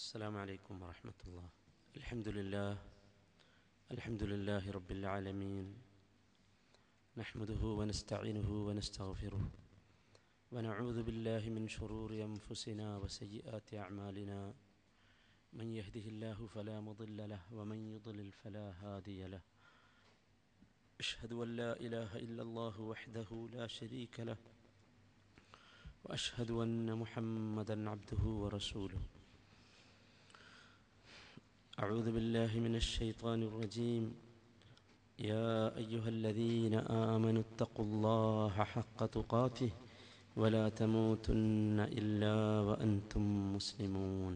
السلام عليكم ورحمة الله الحمد لله الحمد لله رب العالمين نحمده ونستعينه ونستغفره ونعوذ بالله من شرور أنفسنا وسيئات أعمالنا من يهده الله فلا مضل له ومن يضلل فلا هادي له أشهد أن لا إله إلا الله وحده لا شريك له وأشهد أن محمدا عبده ورسوله أعوذ بالله من الشيطان الرجيم يا أيها الذين آمنوا اتقوا الله حق تقاته ولا تموتن إلا وأنتم مسلمون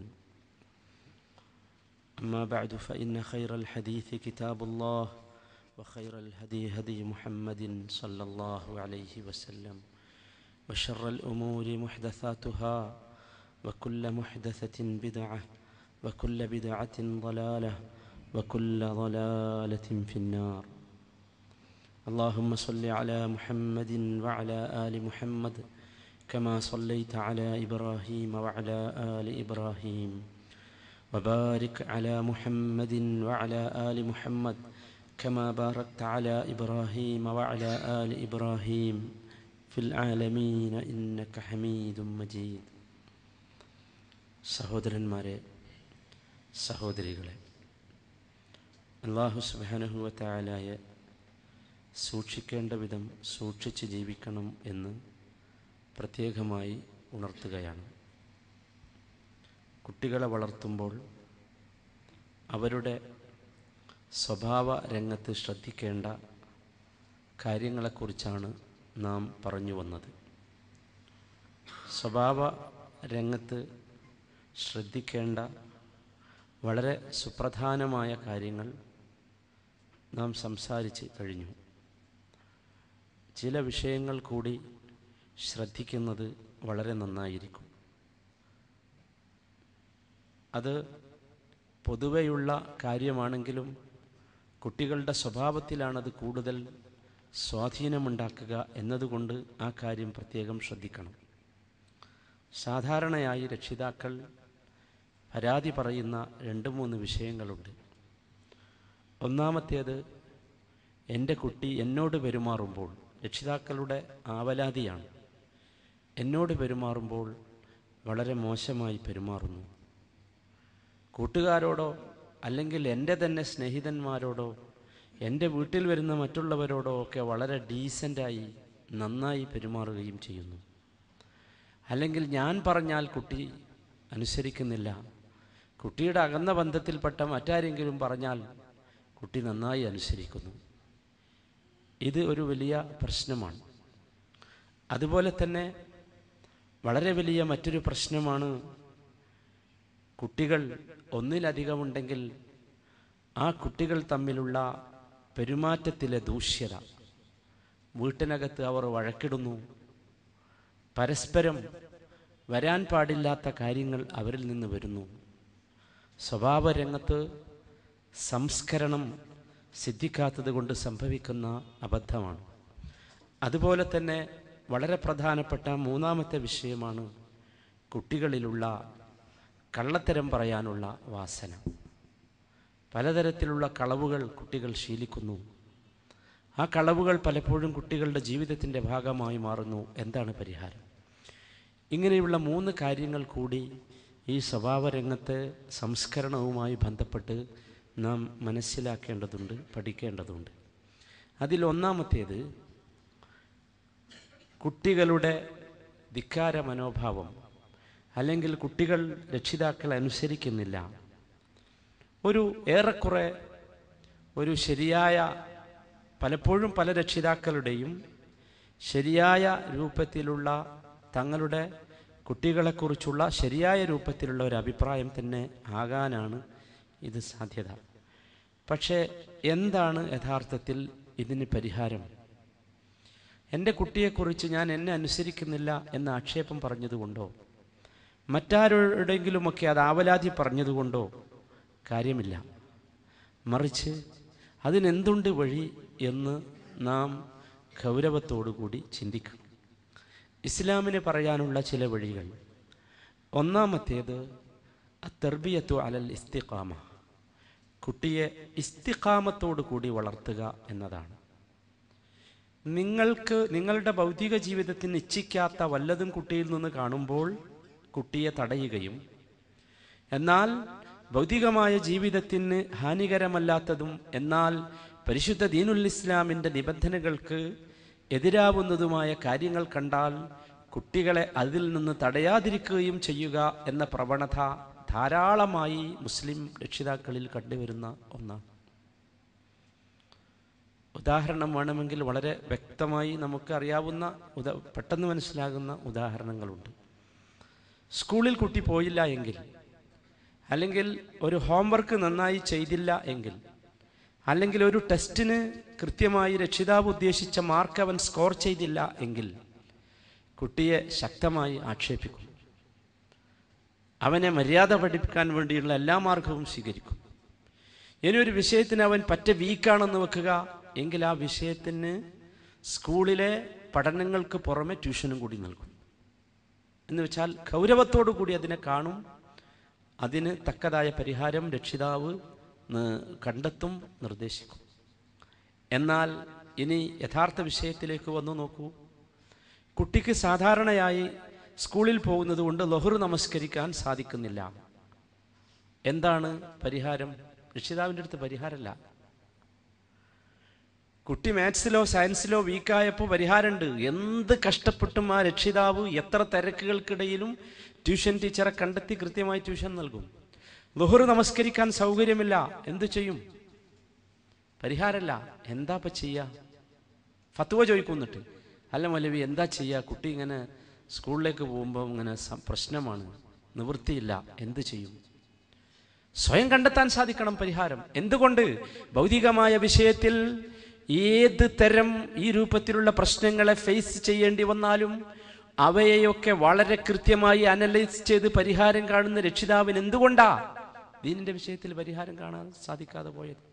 أما بعد فإن خير الحديث كتاب الله وخير الهدي هدي محمد صلى الله عليه وسلم وشر الأمور محدثاتها وكل محدثة بدعة وكل بدعة ضلالة وكل ضلالة في النار اللهم صل على محمد وعلى آل محمد كما صليت على إبراهيم وعلى آل إبراهيم وبارك على محمد وعلى آل محمد كما باركت على إبراهيم وعلى آل إبراهيم في العالمين إنك حميد مجيد സഹോദരന്മാരെ സഹോദരികളെ അള്ളാഹു സുബാനഹുവത്തായാലായ സൂക്ഷിക്കേണ്ട വിധം സൂക്ഷിച്ച് ജീവിക്കണം എന്ന് പ്രത്യേകമായി ഉണർത്തുകയാണ് കുട്ടികളെ വളർത്തുമ്പോൾ അവരുടെ സ്വഭാവ രംഗത്ത് ശ്രദ്ധിക്കേണ്ട കാര്യങ്ങളെക്കുറിച്ചാണ് നാം പറഞ്ഞു വന്നത് സ്വഭാവ രംഗത്ത് ശ്രദ്ധിക്കേണ്ട വളരെ സുപ്രധാനമായ കാര്യങ്ങൾ നാം സംസാരിച്ച് കഴിഞ്ഞു ചില വിഷയങ്ങൾ കൂടി ശ്രദ്ധിക്കുന്നത് വളരെ നന്നായിരിക്കും അത് പൊതുവെയുള്ള കാര്യമാണെങ്കിലും കുട്ടികളുടെ സ്വഭാവത്തിലാണത് കൂടുതൽ സ്വാധീനമുണ്ടാക്കുക എന്നതുകൊണ്ട് ആ കാര്യം പ്രത്യേകം ശ്രദ്ധിക്കണം സാധാരണയായി രക്ഷിതാക്കൾ പരാതി പറയുന്ന രണ്ട് മൂന്ന് വിഷയങ്ങളുണ്ട് ഒന്നാമത്തേത് എൻ്റെ കുട്ടി എന്നോട് പെരുമാറുമ്പോൾ രക്ഷിതാക്കളുടെ ആവലാതിയാണ് എന്നോട് പെരുമാറുമ്പോൾ വളരെ മോശമായി പെരുമാറുന്നു കൂട്ടുകാരോടോ അല്ലെങ്കിൽ എൻ്റെ തന്നെ സ്നേഹിതന്മാരോടോ എൻ്റെ വീട്ടിൽ വരുന്ന മറ്റുള്ളവരോടോ ഒക്കെ വളരെ ഡീസൻ്റായി നന്നായി പെരുമാറുകയും ചെയ്യുന്നു അല്ലെങ്കിൽ ഞാൻ പറഞ്ഞാൽ കുട്ടി അനുസരിക്കുന്നില്ല കുട്ടിയുടെ അകന്ന ബന്ധത്തിൽപ്പെട്ട മറ്റാരെങ്കിലും പറഞ്ഞാൽ കുട്ടി നന്നായി അനുസരിക്കുന്നു ഇത് ഒരു വലിയ പ്രശ്നമാണ് അതുപോലെ തന്നെ വളരെ വലിയ മറ്റൊരു പ്രശ്നമാണ് കുട്ടികൾ ഒന്നിലധികമുണ്ടെങ്കിൽ ആ കുട്ടികൾ തമ്മിലുള്ള പെരുമാറ്റത്തിലെ ദൂഷ്യത വീട്ടിനകത്ത് അവർ വഴക്കിടുന്നു പരസ്പരം വരാൻ പാടില്ലാത്ത കാര്യങ്ങൾ അവരിൽ നിന്ന് വരുന്നു സ്വഭാവ രംഗത്ത് സംസ്കരണം സിദ്ധിക്കാത്തത് കൊണ്ട് സംഭവിക്കുന്ന അബദ്ധമാണ് അതുപോലെ തന്നെ വളരെ പ്രധാനപ്പെട്ട മൂന്നാമത്തെ വിഷയമാണ് കുട്ടികളിലുള്ള കള്ളത്തരം പറയാനുള്ള വാസന പലതരത്തിലുള്ള കളവുകൾ കുട്ടികൾ ശീലിക്കുന്നു ആ കളവുകൾ പലപ്പോഴും കുട്ടികളുടെ ജീവിതത്തിൻ്റെ ഭാഗമായി മാറുന്നു എന്താണ് പരിഹാരം ഇങ്ങനെയുള്ള മൂന്ന് കാര്യങ്ങൾ കൂടി ഈ സ്വഭാവരംഗത്തെ സംസ്കരണവുമായി ബന്ധപ്പെട്ട് നാം മനസ്സിലാക്കേണ്ടതുണ്ട് പഠിക്കേണ്ടതുണ്ട് അതിൽ ഒന്നാമത്തേത് കുട്ടികളുടെ ധിക്കാര മനോഭാവം അല്ലെങ്കിൽ കുട്ടികൾ രക്ഷിതാക്കൾ അനുസരിക്കുന്നില്ല ഒരു ഏറെക്കുറെ ഒരു ശരിയായ പലപ്പോഴും പല രക്ഷിതാക്കളുടെയും ശരിയായ രൂപത്തിലുള്ള തങ്ങളുടെ കുട്ടികളെക്കുറിച്ചുള്ള ശരിയായ രൂപത്തിലുള്ള ഒരു അഭിപ്രായം തന്നെ ആകാനാണ് ഇത് സാധ്യത പക്ഷേ എന്താണ് യഥാർത്ഥത്തിൽ ഇതിന് പരിഹാരം എൻ്റെ കുട്ടിയെക്കുറിച്ച് ഞാൻ എന്നെ അനുസരിക്കുന്നില്ല എന്ന ആക്ഷേപം പറഞ്ഞതുകൊണ്ടോ മറ്റാരോടെങ്കിലുമൊക്കെ അത് ആവലാതി പറഞ്ഞതുകൊണ്ടോ കാര്യമില്ല മറിച്ച് അതിനെന്തുണ്ട് വഴി എന്ന് നാം ഗൗരവത്തോടുകൂടി ചിന്തിക്കണം ഇസ്ലാമിന് പറയാനുള്ള ചില വഴികൾ ഒന്നാമത്തേത് തെർബിയത്തു അലൽ ഇസ്തിഖാമ കുട്ടിയെ ഇസ്തിഖാമത്തോടു കൂടി വളർത്തുക എന്നതാണ് നിങ്ങൾക്ക് നിങ്ങളുടെ ഭൗതിക ജീവിതത്തിന് ഇച്ഛിക്കാത്ത വല്ലതും കുട്ടിയിൽ നിന്ന് കാണുമ്പോൾ കുട്ടിയെ തടയുകയും എന്നാൽ ഭൗതികമായ ജീവിതത്തിന് ഹാനികരമല്ലാത്തതും എന്നാൽ പരിശുദ്ധ ദീനുൽ ഇസ്ലാമിൻ്റെ നിബന്ധനകൾക്ക് എതിരാവുന്നതുമായ കാര്യങ്ങൾ കണ്ടാൽ കുട്ടികളെ അതിൽ നിന്ന് തടയാതിരിക്കുകയും ചെയ്യുക എന്ന പ്രവണത ധാരാളമായി മുസ്ലിം രക്ഷിതാക്കളിൽ കണ്ടുവരുന്ന ഒന്നാണ് ഉദാഹരണം വേണമെങ്കിൽ വളരെ വ്യക്തമായി നമുക്ക് അറിയാവുന്ന ഉദ പെട്ടെന്ന് മനസ്സിലാകുന്ന ഉദാഹരണങ്ങളുണ്ട് സ്കൂളിൽ കുട്ടി പോയില്ല എങ്കിൽ അല്ലെങ്കിൽ ഒരു ഹോംവർക്ക് നന്നായി ചെയ്തില്ല എങ്കിൽ അല്ലെങ്കിൽ ഒരു ടെസ്റ്റിന് കൃത്യമായി രക്ഷിതാവ് ഉദ്ദേശിച്ച മാർക്ക് അവൻ സ്കോർ ചെയ്തില്ല എങ്കിൽ കുട്ടിയെ ശക്തമായി ആക്ഷേപിക്കും അവനെ മര്യാദ പഠിപ്പിക്കാൻ വേണ്ടിയുള്ള എല്ലാ മാർഗവും സ്വീകരിക്കും ഇനി ഒരു വിഷയത്തിന് അവൻ പറ്റ വീക്കാണെന്ന് വെക്കുക എങ്കിൽ ആ വിഷയത്തിന് സ്കൂളിലെ പഠനങ്ങൾക്ക് പുറമെ ട്യൂഷനും കൂടി നൽകും എന്ന് വെച്ചാൽ ഗൗരവത്തോടു കൂടി അതിനെ കാണും അതിന് തക്കതായ പരിഹാരം രക്ഷിതാവ് ന- കണ്ടെത്തും നിർദ്ദേശിക്കും എന്നാൽ ഇനി യഥാർത്ഥ വിഷയത്തിലേക്ക് വന്നു നോക്കൂ കുട്ടിക്ക് സാധാരണയായി സ്കൂളിൽ പോകുന്നത് കൊണ്ട് ലൊഹറു നമസ്കരിക്കാൻ സാധിക്കുന്നില്ല എന്താണ് പരിഹാരം രക്ഷിതാവിൻ്റെ അടുത്ത് പരിഹാരമല്ല കുട്ടി മാത്സിലോ സയൻസിലോ വീക്കായപ്പോൾ പരിഹാരമുണ്ട് എന്ത് കഷ്ടപ്പെട്ടും ആ രക്ഷിതാവ് എത്ര തിരക്കുകൾക്കിടയിലും ട്യൂഷൻ ടീച്ചറെ കണ്ടെത്തി കൃത്യമായി ട്യൂഷൻ നൽകും ലുഹറ് നമസ്കരിക്കാൻ സൗകര്യമില്ല എന്തു ചെയ്യും പരിഹാരമല്ല എന്താ ഇപ്പം ചെയ്യുക ഫത്തുവ ചോദിക്കുന്നിട്ട് അല്ല മൗലവി എന്താ ചെയ്യുക കുട്ടി ഇങ്ങനെ സ്കൂളിലേക്ക് പോകുമ്പോൾ ഇങ്ങനെ സ- പ്രശ്നമാണ് നിവൃത്തിയില്ല എന്ത് ചെയ്യും സ്വയം കണ്ടെത്താൻ സാധിക്കണം പരിഹാരം എന്തുകൊണ്ട് ഭൗതികമായ വിഷയത്തിൽ ഏത് തരം ഈ രൂപത്തിലുള്ള പ്രശ്നങ്ങളെ ഫേസ് ചെയ്യേണ്ടി വന്നാലും അവയെയൊക്കെ വളരെ കൃത്യമായി അനലൈസ് ചെയ്ത് പരിഹാരം കാണുന്ന രക്ഷിതാവിന് എന്തുകൊണ്ടാ ദീനിന്റെ വിഷയത്തിൽ പരിഹാരം കാണാൻ സാധിക്കാതെ പോയത്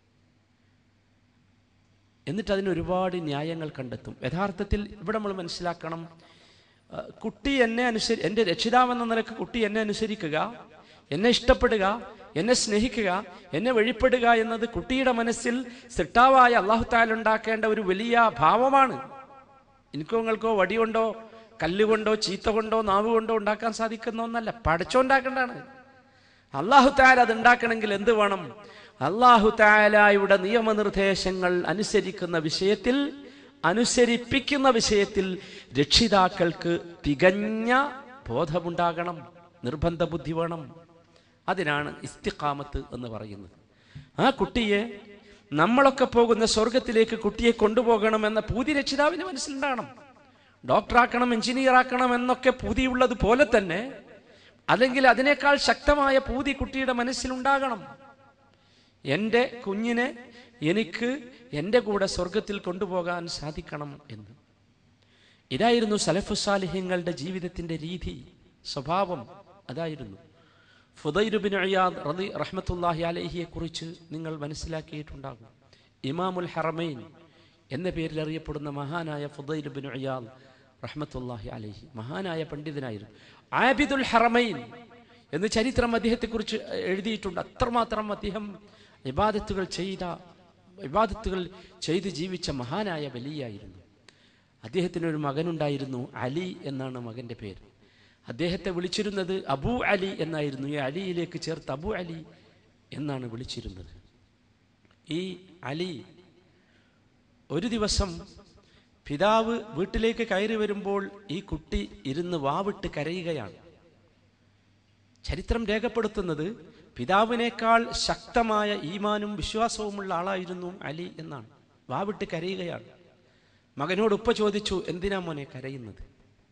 എന്നിട്ട് അതിന് ഒരുപാട് ന്യായങ്ങൾ കണ്ടെത്തും യഥാർത്ഥത്തിൽ ഇവിടെ നമ്മൾ മനസ്സിലാക്കണം ആ, കുട്ടി എന്നെ അനുസരി എൻ്റെ രക്ഷിതാവെന്ന നിലക്ക് കുട്ടി എന്നെ അനുസരിക്കുക എന്നെ ഇഷ്ടപ്പെടുക എന്നെ സ്നേഹിക്കുക എന്നെ വഴിപ്പെടുക എന്നത് കുട്ടിയുടെ മനസ്സിൽ സിട്ടാവായ അള്ളാഹുത്താൽ ഉണ്ടാക്കേണ്ട ഒരു വലിയ ഭാവമാണ് എനിക്കോ നിങ്ങൾക്കോ വടികൊണ്ടോ കല്ലുകൊണ്ടോ ചീത്ത കൊണ്ടോ നാവ് കൊണ്ടോ ഉണ്ടാക്കാൻ സാധിക്കുന്ന ഒന്നല്ല പഠിച്ചോണ്ടാക്കേണ്ടതാണ് അള്ളാഹു താല അത് ഉണ്ടാക്കണമെങ്കിൽ എന്ത് വേണം അള്ളാഹു താലായുടെ നിയമനിർദ്ദേശങ്ങൾ അനുസരിക്കുന്ന വിഷയത്തിൽ അനുസരിപ്പിക്കുന്ന വിഷയത്തിൽ രക്ഷിതാക്കൾക്ക് തികഞ്ഞ ബോധമുണ്ടാകണം നിർബന്ധ ബുദ്ധി വേണം അതിനാണ് ഇസ്തിഖാമത്ത് എന്ന് പറയുന്നത് ആ കുട്ടിയെ നമ്മളൊക്കെ പോകുന്ന സ്വർഗത്തിലേക്ക് കുട്ടിയെ കൊണ്ടുപോകണമെന്ന പൂതി രക്ഷിതാവിന് മനസ്സിലുണ്ടാകണം ഡോക്ടറാക്കണം എഞ്ചിനീയർ ആക്കണം എന്നൊക്കെ പൂതിയുള്ളത് പോലെ തന്നെ അല്ലെങ്കിൽ അതിനേക്കാൾ ശക്തമായ പൂതി കുട്ടിയുടെ മനസ്സിലുണ്ടാകണം എൻ്റെ കുഞ്ഞിനെ എനിക്ക് എൻ്റെ കൂടെ സ്വർഗത്തിൽ കൊണ്ടുപോകാൻ സാധിക്കണം എന്ന് ഇതായിരുന്നു സലഫുസാലിഹ്യങ്ങളുടെ ജീവിതത്തിൻ്റെ രീതി സ്വഭാവം അതായിരുന്നു ഫുദൈരുബിൻ അയ്യാദ് റതി റഹ്മത്തുല്ലാഹി അലഹിയെ കുറിച്ച് നിങ്ങൾ മനസ്സിലാക്കിയിട്ടുണ്ടാകും ഇമാമുൽ ഹറമൈൻ എന്ന പേരിൽ അറിയപ്പെടുന്ന മഹാനായ ഫുദൈലുബിൻ അയ്യാദ് റഹ്മത്തുല്ലാഹി അലഹി മഹാനായ പണ്ഡിതനായിരുന്നു ആബിദുൽ ഹറമൈൻ എന്ന് ചരിത്രം അദ്ദേഹത്തെക്കുറിച്ച് എഴുതിയിട്ടുണ്ട് അത്രമാത്രം അദ്ദേഹം ഇബാദത്തുകൾ ചെയ്ത ഇബാദത്തുകൾ ചെയ്ത് ജീവിച്ച മഹാനായ വലിയായിരുന്നു അദ്ദേഹത്തിന് ഒരു മകനുണ്ടായിരുന്നു അലി എന്നാണ് മകന്റെ പേര് അദ്ദേഹത്തെ വിളിച്ചിരുന്നത് അബു അലി എന്നായിരുന്നു ഈ അലിയിലേക്ക് ചേർത്ത് അബു അലി എന്നാണ് വിളിച്ചിരുന്നത് ഈ അലി ഒരു ദിവസം പിതാവ് വീട്ടിലേക്ക് കയറി വരുമ്പോൾ ഈ കുട്ടി ഇരുന്ന് വാവിട്ട് കരയുകയാണ് ചരിത്രം രേഖപ്പെടുത്തുന്നത് പിതാവിനേക്കാൾ ശക്തമായ ഈമാനും വിശ്വാസവുമുള്ള ആളായിരുന്നു അലി എന്നാണ് വാവിട്ട് കരയുകയാണ് മകനോട് ഉപ്പ ചോദിച്ചു എന്തിനാ മോനെ കരയുന്നത്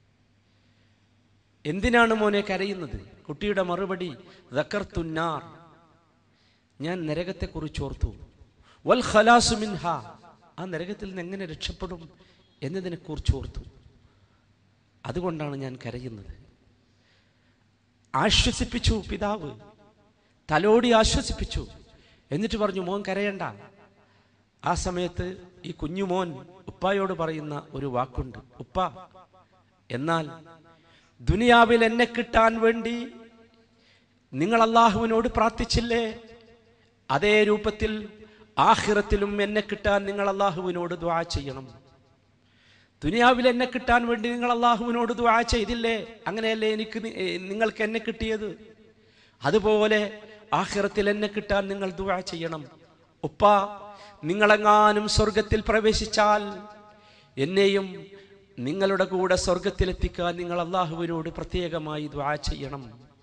എന്തിനാണ് മോനെ കരയുന്നത് കുട്ടിയുടെ മറുപടി ദക്കർത്തുന്നാർ ഞാൻ നരകത്തെക്കുറിച്ച് ഓർത്തു വൽ ഖലാസു മിൻഹ ആ നരകത്തിൽ നിന്ന് എങ്ങനെ രക്ഷപ്പെടും എന്നതിനെക്കുറിച്ച് ഓർത്തു അതുകൊണ്ടാണ് ഞാൻ കരയുന്നത് ആശ്വസിപ്പിച്ചു പിതാവ് തലോടി ആശ്വസിപ്പിച്ചു എന്നിട്ട് പറഞ്ഞു മോൻ കരയണ്ട ആ സമയത്ത് ഈ കുഞ്ഞുമോൻ ഉപ്പായോട് പറയുന്ന ഒരു വാക്കുണ്ട് ഉപ്പ എന്നാൽ ദുനിയാവിൽ എന്നെ കിട്ടാൻ വേണ്ടി നിങ്ങൾ അള്ളാഹുവിനോട് പ്രാർത്ഥിച്ചില്ലേ അതേ രൂപത്തിൽ ആഹിറത്തിലും എന്നെ കിട്ടാൻ നിങ്ങൾ അള്ളാഹുവിനോട് ദ്വാ ചെയ്യണം ദുനിയാവിൽ എന്നെ കിട്ടാൻ വേണ്ടി നിങ്ങൾ അള്ളാഹുവിനോട് ദ്വാ ചെയ്തില്ലേ അങ്ങനെയല്ലേ എനിക്ക് നി- ഏ, നിങ്ങൾക്ക് എന്നെ കിട്ടിയത് അതുപോലെ ആഹിറത്തിൽ എന്നെ കിട്ടാൻ നിങ്ങൾ ദ്വാ ചെയ്യണം ഉപ്പ നിങ്ങളെങ്ങാനും സ്വർഗത്തിൽ പ്രവേശിച്ചാൽ എന്നെയും നിങ്ങളുടെ കൂടെ സ്വർഗത്തിലെത്തിക്കാൻ നിങ്ങൾ അള്ളാഹുവിനോട് പ്രത്യേകമായി ദ്വാ ചെയ്യണം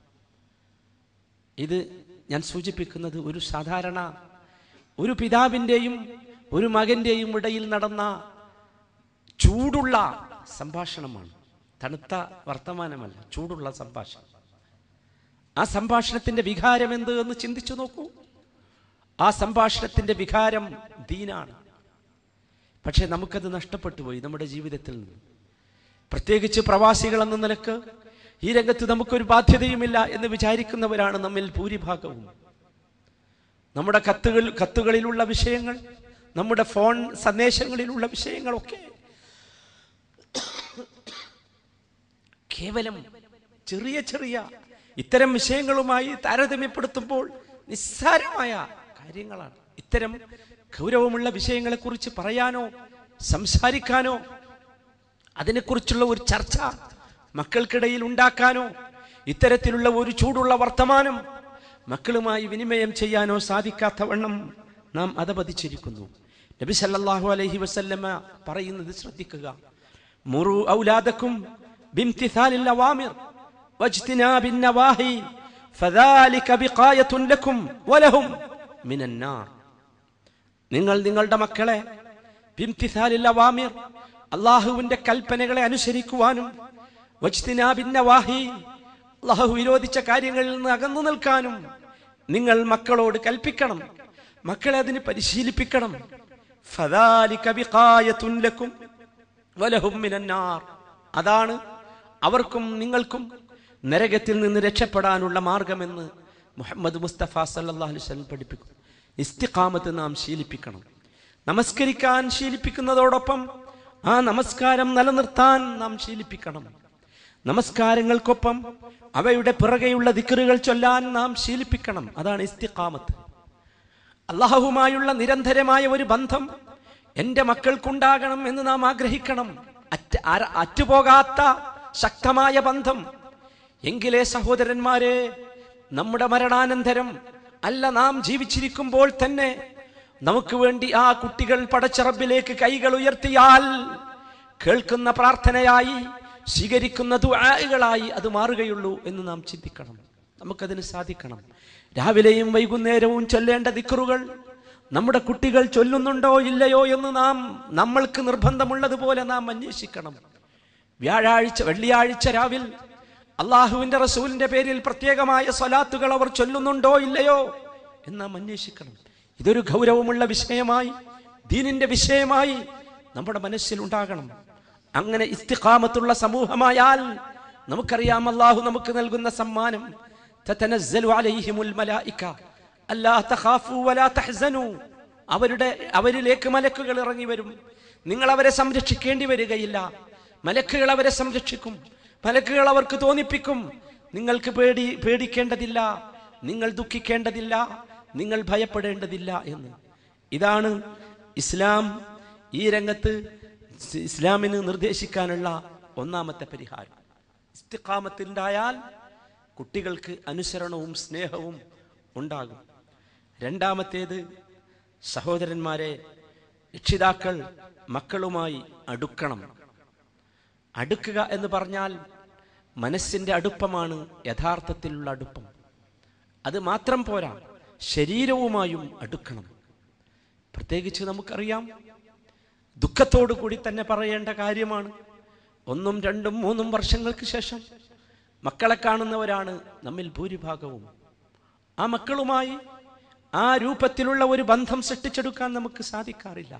ഇത് ഞാൻ സൂചിപ്പിക്കുന്നത് ഒരു സാധാരണ ഒരു പിതാവിൻ്റെയും ഒരു മകൻ്റെയും ഇടയിൽ നടന്ന ചൂടുള്ള സംഭാഷണമാണ് തണുത്ത വർത്തമാനമല്ല ചൂടുള്ള സംഭാഷണം ആ സംഭാഷണത്തിന്റെ വികാരം എന്ത് എന്ന് ചിന്തിച്ചു നോക്കൂ ആ സംഭാഷണത്തിന്റെ വികാരം ദീനാണ് പക്ഷെ നമുക്കത് നഷ്ടപ്പെട്ടു പോയി നമ്മുടെ ജീവിതത്തിൽ നിന്ന് പ്രത്യേകിച്ച് പ്രവാസികൾ എന്ന നിലക്ക് ഈ രംഗത്ത് നമുക്കൊരു ബാധ്യതയുമില്ല എന്ന് വിചാരിക്കുന്നവരാണ് നമ്മിൽ ഭൂരിഭാഗവും നമ്മുടെ കത്തുകൾ കത്തുകളിലുള്ള വിഷയങ്ങൾ നമ്മുടെ ഫോൺ സന്ദേശങ്ങളിലുള്ള വിഷയങ്ങളൊക്കെ കേവലം ചെറിയ ചെറിയ ഇത്തരം വിഷയങ്ങളുമായി താരതമ്യപ്പെടുത്തുമ്പോൾ നിസ്സാരമായ കാര്യങ്ങളാണ് ഇത്തരം ഗൗരവമുള്ള വിഷയങ്ങളെക്കുറിച്ച് പറയാനോ സംസാരിക്കാനോ അതിനെക്കുറിച്ചുള്ള ഒരു ചർച്ച മക്കൾക്കിടയിൽ ഉണ്ടാക്കാനോ ഇത്തരത്തിലുള്ള ഒരു ചൂടുള്ള വർത്തമാനം മക്കളുമായി വിനിമയം ചെയ്യാനോ സാധിക്കാത്തവണ്ണം നാം അധപതിച്ചിരിക്കുന്നു നബി സല്ലല്ലാഹു അലൈഹി വസല്ലമ പറയുന്നത് ശ്രദ്ധിക്കുക മുറു ഔലാദക്കും ബിംതിസാലിൽ അവാമിർ വജ്തിനാബിൻ നവാഹി ഫദാലിക ബിഖായത്തുൻ ലക്കും വലഹും മിനൻ നാർ നിങ്ങൾ നിങ്ങളുടെ മക്കളെ ബിംതിസാലിൽ അവാമിർ അള്ളാഹുവിന്റെ കൽപ്പനകളെ അനുസരിക്കുവാനും വജ്തിനാബിൻ നവാഹി അള്ളാഹു വിരോധിച്ച കാര്യങ്ങളിൽ നിന്ന് അകന്നു നിൽക്കാനും നിങ്ങൾ മക്കളോട് കൽപ്പിക്കണം മക്കളെ അതിന് പരിശീലിപ്പിക്കണം ഫദാലിക ബിഖായത്തുൻ ലക്കും വലഹും മിനന്നാർ അതാണ് അവർക്കും നിങ്ങൾക്കും നരകത്തിൽ നിന്ന് രക്ഷപ്പെടാനുള്ള മാർഗമെന്ന് മുഹമ്മദ് മുസ്തഫ സല്ലല്ലാഹു അലൈഹി വസല്ലം പഠിപ്പിക്കും ഇസ്തിഖാമത്ത് നാം ശീലിപ്പിക്കണം നമസ്കരിക്കാൻ ശീലിപ്പിക്കുന്നതോടൊപ്പം ആ നമസ്കാരം നിലനിർത്താൻ നാം ശീലിപ്പിക്കണം നമസ്കാരങ്ങൾക്കൊപ്പം അവയുടെ പിറകെയുള്ള ദിക്കറുകൾ ചൊല്ലാൻ നാം ശീലിപ്പിക്കണം അതാണ് ഇസ്തിഖാമത്ത് അള്ളാഹുവുമായുള്ള നിരന്തരമായ ഒരു ബന്ധം എൻ്റെ മക്കൾക്കുണ്ടാകണം എന്ന് നാം ആഗ്രഹിക്കണം അറ്റ് അര- അറ്റുപോകാത്ത ശക്തമായ ബന്ധം എങ്കിലേ സഹോദരന്മാരെ നമ്മുടെ മരണാനന്തരം അല്ല നാം ജീവിച്ചിരിക്കുമ്പോൾ തന്നെ നമുക്ക് വേണ്ടി ആ കുട്ടികൾ പടച്ചറബിലേക്ക് കൈകൾ ഉയർത്തിയാൽ കേൾക്കുന്ന പ്രാർത്ഥനയായി സ്വീകരിക്കുന്ന ദുആകളായി അത് മാറുകയുള്ളൂ എന്ന് നാം ചിന്തിക്കണം നമുക്കതിന് സാധിക്കണം രാവിലെയും വൈകുന്നേരവും ചൊല്ലേണ്ട ദിക്റുകൾ നമ്മുടെ കുട്ടികൾ ചൊല്ലുന്നുണ്ടോ ഇല്ലയോ എന്ന് നാം നമ്മൾക്ക് നിർബന്ധമുള്ളതുപോലെ നാം അന്വേഷിക്കണം വ്യാഴാഴ്ച വെള്ളിയാഴ്ച രാവിൽ അള്ളാഹുവിന്റെ റസൂലിന്റെ പേരിൽ പ്രത്യേകമായ സ്വലാത്തുകൾ അവർ ചൊല്ലുന്നുണ്ടോ ഇല്ലയോ എന്ന് നാം അന്വേഷിക്കണം ഇതൊരു ഗൗരവമുള്ള വിഷയമായി ദീനിന്റെ വിഷയമായി നമ്മുടെ മനസ്സിൽ ഉണ്ടാകണം അങ്ങനെ ഇസ്തിഖാമത്തുള്ള സമൂഹമായാൽ നമുക്കറിയാം അള്ളാഹു നമുക്ക് നൽകുന്ന സമ്മാനം തതനസ്സലു അലൈഹിമുൽ മലായിക അല്ലാ തഖാഫു വലാ തഹ്സനു അവരുടെ അവരിലേക്ക് മലക്കുകൾ ഇറങ്ങി വരും നിങ്ങൾ അവരെ സംരക്ഷിക്കേണ്ടി വരികയില്ല മലക്കുകൾ അവരെ സംരക്ഷിക്കും മലക്കുകൾ അവർക്ക് തോന്നിപ്പിക്കും നിങ്ങൾക്ക് പേടി പേടിക്കേണ്ടതില്ല നിങ്ങൾ ദുഃഖിക്കേണ്ടതില്ല നിങ്ങൾ ഭയപ്പെടേണ്ടതില്ല എന്ന് ഇതാണ് ഇസ്ലാം ഈ രംഗത്ത് ഇസ് ഇസ്ലാമിന് നിർദ്ദേശിക്കാനുള്ള ഒന്നാമത്തെ പരിഹാരം ഇസ്തിഖാമത്തുണ്ടായാൽ കുട്ടികൾക്ക് അനുസരണവും സ്നേഹവും ഉണ്ടാകും രണ്ടാമത്തേത് സഹോദരന്മാരെ രക്ഷിതാക്കൾ മക്കളുമായി അടുക്കണം അടുക്കുക എന്ന് പറഞ്ഞാൽ മനസ്സിന്റെ അടുപ്പമാണ് യഥാർത്ഥത്തിലുള്ള അടുപ്പം അത് മാത്രം പോരാ ശരീരവുമായും അടുക്കണം പ്രത്യേകിച്ച് നമുക്കറിയാം ദുഃഖത്തോടു കൂടി തന്നെ പറയേണ്ട കാര്യമാണ് ഒന്നും രണ്ടും മൂന്നും വർഷങ്ങൾക്ക് ശേഷം മക്കളെ കാണുന്നവരാണ് നമ്മിൽ ഭൂരിഭാഗവും ആ മക്കളുമായി ആ രൂപത്തിലുള്ള ഒരു ബന്ധം സൃഷ്ടിച്ചെടുക്കാൻ നമുക്ക് സാധിക്കാറില്ല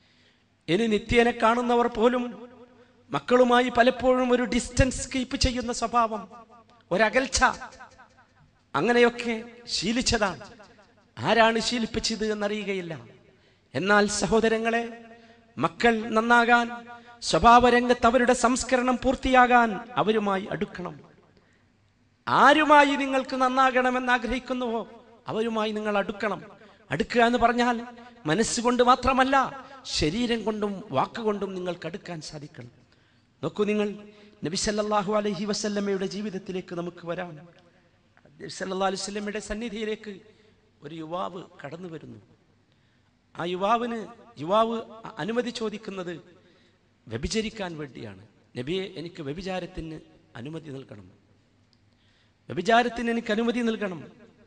ഇനി നിത്യേനെ കാണുന്നവർ പോലും മക്കളുമായി പലപ്പോഴും ഒരു ഡിസ്റ്റൻസ് കീപ്പ് ചെയ്യുന്ന സ്വഭാവം ഒരകൽച്ച അങ്ങനെയൊക്കെ ശീലിച്ചതാണ് ആരാണ് ശീലിപ്പിച്ചത് എന്നറിയുകയില്ല എന്നാൽ സഹോദരങ്ങളെ മക്കൾ നന്നാകാൻ സ്വഭാവരംഗത്ത് അവരുടെ സംസ്കരണം പൂർത്തിയാകാൻ അവരുമായി അടുക്കണം ആരുമായി നിങ്ങൾക്ക് നന്നാകണമെന്ന് ആഗ്രഹിക്കുന്നുവോ അവരുമായി നിങ്ങൾ അടുക്കണം അടുക്കുക എന്ന് പറഞ്ഞാൽ മനസ്സുകൊണ്ട് മാത്രമല്ല ശരീരം കൊണ്ടും വാക്കുകൊണ്ടും നിങ്ങൾക്ക് അടുക്കാൻ സാധിക്കണം നോക്കൂ നിങ്ങൾ നബി സല്ലല്ലാഹു അലൈഹി വസല്ലമയുടെ ജീവിതത്തിലേക്ക് നമുക്ക് വരാം നബി സല്ലല്ലാഹു അലൈഹി വസല്ലമയുടെ സന്നിധിയിലേക്ക് ഒരു യുവാവ് കടന്നു വരുന്നു ആ യുവാവിന് യുവാവ് അ- അനുമതി ചോദിക്കുന്നത് വ്യഭിചരിക്കാൻ വേണ്ടിയാണ് നബിയെ എനിക്ക് വ്യഭിചാരത്തിന് അനുമതി നൽകണം വ്യഭിചാരത്തിന് എനിക്ക് അനുമതി നൽകണം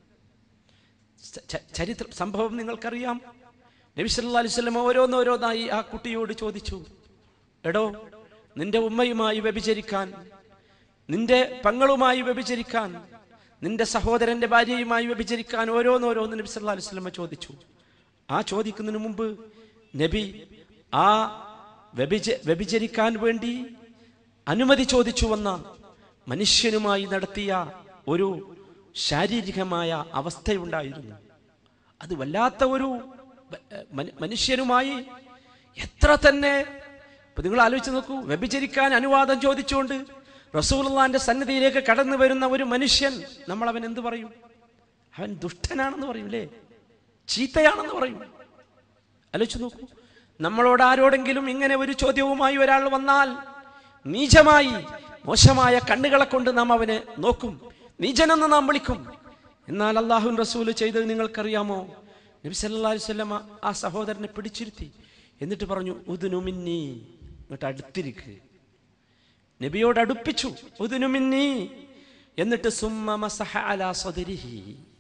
ച- ച- ചരിത്ര സംഭവം നിങ്ങൾക്കറിയാം നബി സല്ലല്ലാഹു അലൈഹി വസല്ലം ഓരോന്നോരോന്നായി ആ കുട്ടിയോട് ചോദിച്ചു എടോ നിന്റെ ഉമ്മയുമായി വ്യഭിചരിക്കാൻ നിന്റെ പങ്ങളുമായി വ്യഭിചരിക്കാൻ നിന്റെ സഹോദരന്റെ ഭാര്യയുമായി വ്യഭിചരിക്കാൻ ഓരോന്നോരോന്ന് നബി സല്ലല്ലാഹു അലൈഹി വസല്ലം ചോദിച്ചു ആ ചോദിക്കുന്നതിന് മുമ്പ് നബി ആ വ്യഭിച വ്യഭിചരിക്കാൻ വേണ്ടി അനുമതി ചോദിച്ചു വന്ന മനുഷ്യനുമായി നടത്തിയ ഒരു ശാരീരികമായ അവസ്ഥയുണ്ടായിരുന്നു അത് വല്ലാത്ത ഒരു വ- മന- മനുഷ്യനുമായി എത്ര തന്നെ ഇപ്പൊ നിങ്ങൾ ആലോചിച്ച് നോക്കൂ വ്യഭിചരിക്കാൻ അനുവാദം ചോദിച്ചുകൊണ്ട് റസൂലുള്ളാന്റെ സന്നിധിയിലേക്ക് കടന്നു വരുന്ന ഒരു മനുഷ്യൻ നമ്മൾ അവൻ എന്ത് പറയും അവൻ ദുഷ്ടനാണെന്ന് പറയൂലേ ചീത്തയാണെന്ന് പറയും ആലോചിച്ച് നോക്കൂ നമ്മളോട് ആരോടെങ്കിലും ഇങ്ങനെ ഒരു ചോദ്യവുമായി ഒരാൾ വന്നാൽ നീചമായി മോശമായ കണ്ണുകളെ കൊണ്ട് നാം അവനെ നോക്കും നീചനെന്ന് നാം വിളിക്കും എന്നാൽ അള്ളാഹുൻ റസൂല് ചെയ്തത് നിങ്ങൾക്കറിയാമോ നബി സല്ലല്ലാഹു അലൈഹി വസല്ലമ ആ സഹോദരനെ പിടിച്ചിരുത്തി എന്നിട്ട് പറഞ്ഞു ഉദുനുമിന്നി എന്നിട്ട് അടുത്തിരിക്ക് നബിയോട് അടുപ്പിച്ചു ഉദുനുമിന്നി എന്നിട്ട് സുമ്മ മസഹ അലാ സദരിഹി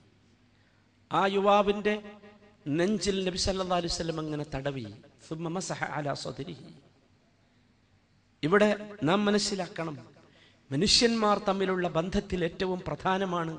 ആ യുവാവിന്റെ നെഞ്ചിൽ നബി സല്ലല്ലാഹു അലൈഹി വസല്ലം അങ്ങനെ തടവി സുമ്മ മസഹ അലാ സദരിഹി ഇവിടെ നാം മനസ്സിലാക്കണം മനുഷ്യന്മാർ തമ്മിലുള്ള ബന്ധത്തിൽ ഏറ്റവും പ്രധാനമാണ്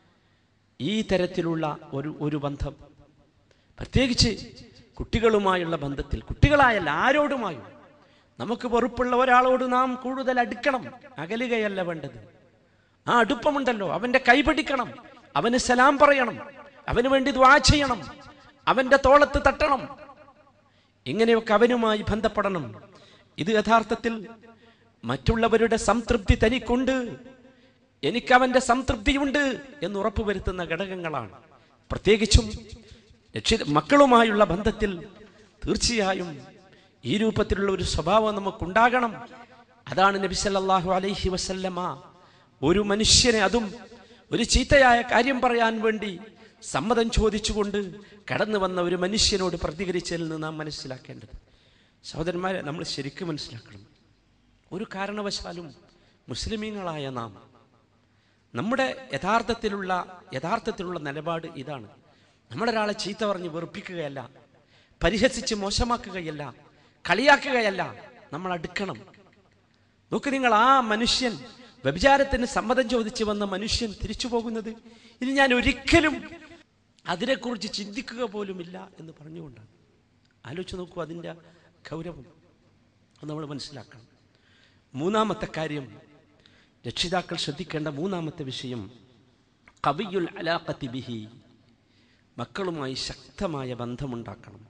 ഈ തരത്തിലുള്ള ഒരു ഒരു ബന്ധം പ്രത്യേകിച്ച് കുട്ടികളുമായുള്ള ബന്ധത്തിൽ കുട്ടികളായല്ല ആരോടുമായും നമുക്ക് വെറുപ്പുള്ള ഒരാളോട് നാം കൂടുതൽ അടുക്കണം അകലുകയല്ല വേണ്ടത് ആ അടുപ്പമുണ്ടല്ലോ അവന്റെ കൈപിടിക്കണം അവന് സലാം പറയണം അവന് വേണ്ടി ദ്വാ ചെയ്യണം അവന്റെ തോളത്ത് തട്ടണം ഇങ്ങനെയൊക്കെ അവനുമായി ബന്ധപ്പെടണം ഇത് യഥാർത്ഥത്തിൽ മറ്റുള്ളവരുടെ സംതൃപ്തി തനിക്കുണ്ട് എനിക്ക് അവന്റെ സംതൃപ്തിയുണ്ട് എന്ന് ഉറപ്പുവരുത്തുന്ന ഘടകങ്ങളാണ് പ്രത്യേകിച്ചും രക്ഷി മക്കളുമായുള്ള ബന്ധത്തിൽ തീർച്ചയായും ഈ രൂപത്തിലുള്ള ഒരു സ്വഭാവം നമുക്കുണ്ടാകണം അതാണ് നബി സല്ലല്ലാഹു അലൈഹി വസല്ലമ ഒരു മനുഷ്യനെ അതും ഒരു ചീത്തയായ കാര്യം പറയാൻ വേണ്ടി സമ്മതം ചോദിച്ചുകൊണ്ട് കടന്നു വന്ന ഒരു മനുഷ്യനോട് പ്രതികരിച്ചതിൽ നിന്ന് നാം മനസ്സിലാക്കേണ്ടത് സഹോദരന്മാരെ നമ്മൾ ശരിക്കും മനസ്സിലാക്കണം ഒരു കാരണവശാലും മുസ്ലിമീങ്ങളായ നാം നമ്മുടെ യഥാർത്ഥത്തിലുള്ള യഥാർത്ഥത്തിലുള്ള നിലപാട് ഇതാണ് നമ്മളൊരാളെ ചീത്ത പറഞ്ഞ് വെറുപ്പിക്കുകയല്ല പരിഹസിച്ച് മോശമാക്കുകയല്ല കളിയാക്കുകയല്ല നമ്മൾ അടുക്കണം നോക്ക് നിങ്ങൾ ആ മനുഷ്യൻ വ്യഭിചാരത്തിന് സമ്മതം ചോദിച്ചു വന്ന മനുഷ്യൻ തിരിച്ചു പോകുന്നത് ഇനി ഞാൻ ഒരിക്കലും അതിനെക്കുറിച്ച് ചിന്തിക്കുക പോലുമില്ല എന്ന് പറഞ്ഞുകൊണ്ടാണ് ആലോചിച്ച് നോക്കൂ അതിൻ്റെ ഗൗരവം അത് നമ്മൾ മനസ്സിലാക്കണം മൂന്നാമത്തെ കാര്യം രക്ഷിതാക്കൾ ശ്രദ്ധിക്കേണ്ട മൂന്നാമത്തെ വിഷയം കവിയുൽ അലാഖത്തി ബിഹി മക്കളുമായി ശക്തമായ ബന്ധമുണ്ടാക്കണം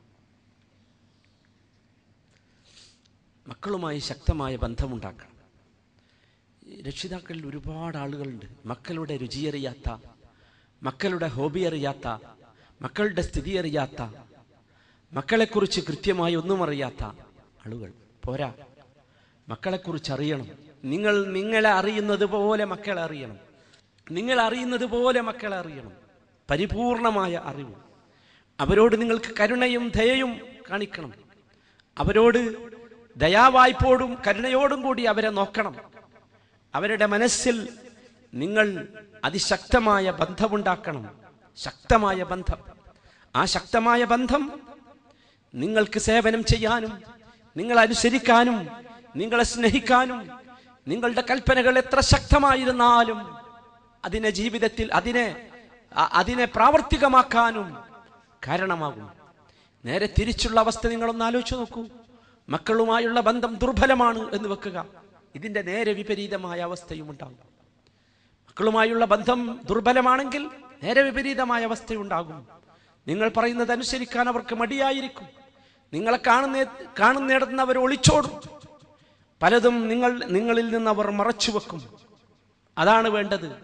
മക്കളുമായി ശക്തമായ ബന്ധമുണ്ടാക്കണം ഈ രക്ഷിതാക്കളിൽ ഒരുപാട് ആളുകളുണ്ട് മക്കളുടെ രുചിയറിയാത്ത മക്കളുടെ ഹോബി അറിയാത്ത മക്കളുടെ സ്ഥിതി അറിയാത്ത മക്കളെക്കുറിച്ച് കൃത്യമായി ഒന്നും അറിയാത്ത ആളുകൾ പോരാ മക്കളെക്കുറിച്ച് അറിയണം നിങ്ങൾ നിങ്ങളെ അറിയുന്നത് പോലെ മക്കളെ അറിയണം നിങ്ങൾ അറിയുന്നത് പോലെ മക്കളെ അറിയണം പരിപൂർണമായ അറിവ് അവരോട് നിങ്ങൾക്ക് കരുണയും ദയയും കാണിക്കണം അവരോട് ദയാവായ്പോടും കരുണയോടും കൂടി അവരെ നോക്കണം അവരുടെ മനസ്സിൽ നിങ്ങൾ അതിശക്തമായ ബന്ധമുണ്ടാക്കണം ശക്തമായ ബന്ധം ആ ശക്തമായ ബന്ധം നിങ്ങൾക്ക് സേവനം ചെയ്യാനും നിങ്ങൾ അനുസരിക്കാനും നിങ്ങളെ സ്നേഹിക്കാനും നിങ്ങളുടെ കൽപ്പനകൾ എത്ര ശക്തമായിരുന്നാലും അതിനെ ജീവിതത്തിൽ അതിനെ അ- അതിനെ പ്രാവർത്തികമാക്കാനും കാരണമാകും നേരെ തിരിച്ചുള്ള അവസ്ഥ നിങ്ങളൊന്ന് ആലോചിച്ച് നോക്കൂ മക്കളുമായുള്ള ബന്ധം ദുർബലമാണ് എന്ന് വെക്കുക ഇതിന്റെ നേരെ വിപരീതമായ അവസ്ഥയും ഉണ്ടാകും മക്കളുമായുള്ള ബന്ധം ദുർബലമാണെങ്കിൽ നേരെ വിപരീതമായ അവസ്ഥയുണ്ടാകും നിങ്ങൾ പറയുന്നത് അനുസരിക്കാൻ അവർക്ക് മടിയായിരിക്കും നിങ്ങളെ കാണുന്ന കാണുന്നിടത്തുനിന്ന് അവർ ഒളിച്ചോടും പലതും നിങ്ങൾ നിങ്ങളിൽ നിന്ന് അവർ മറച്ചു വെക്കും അതാണ് വേണ്ടത്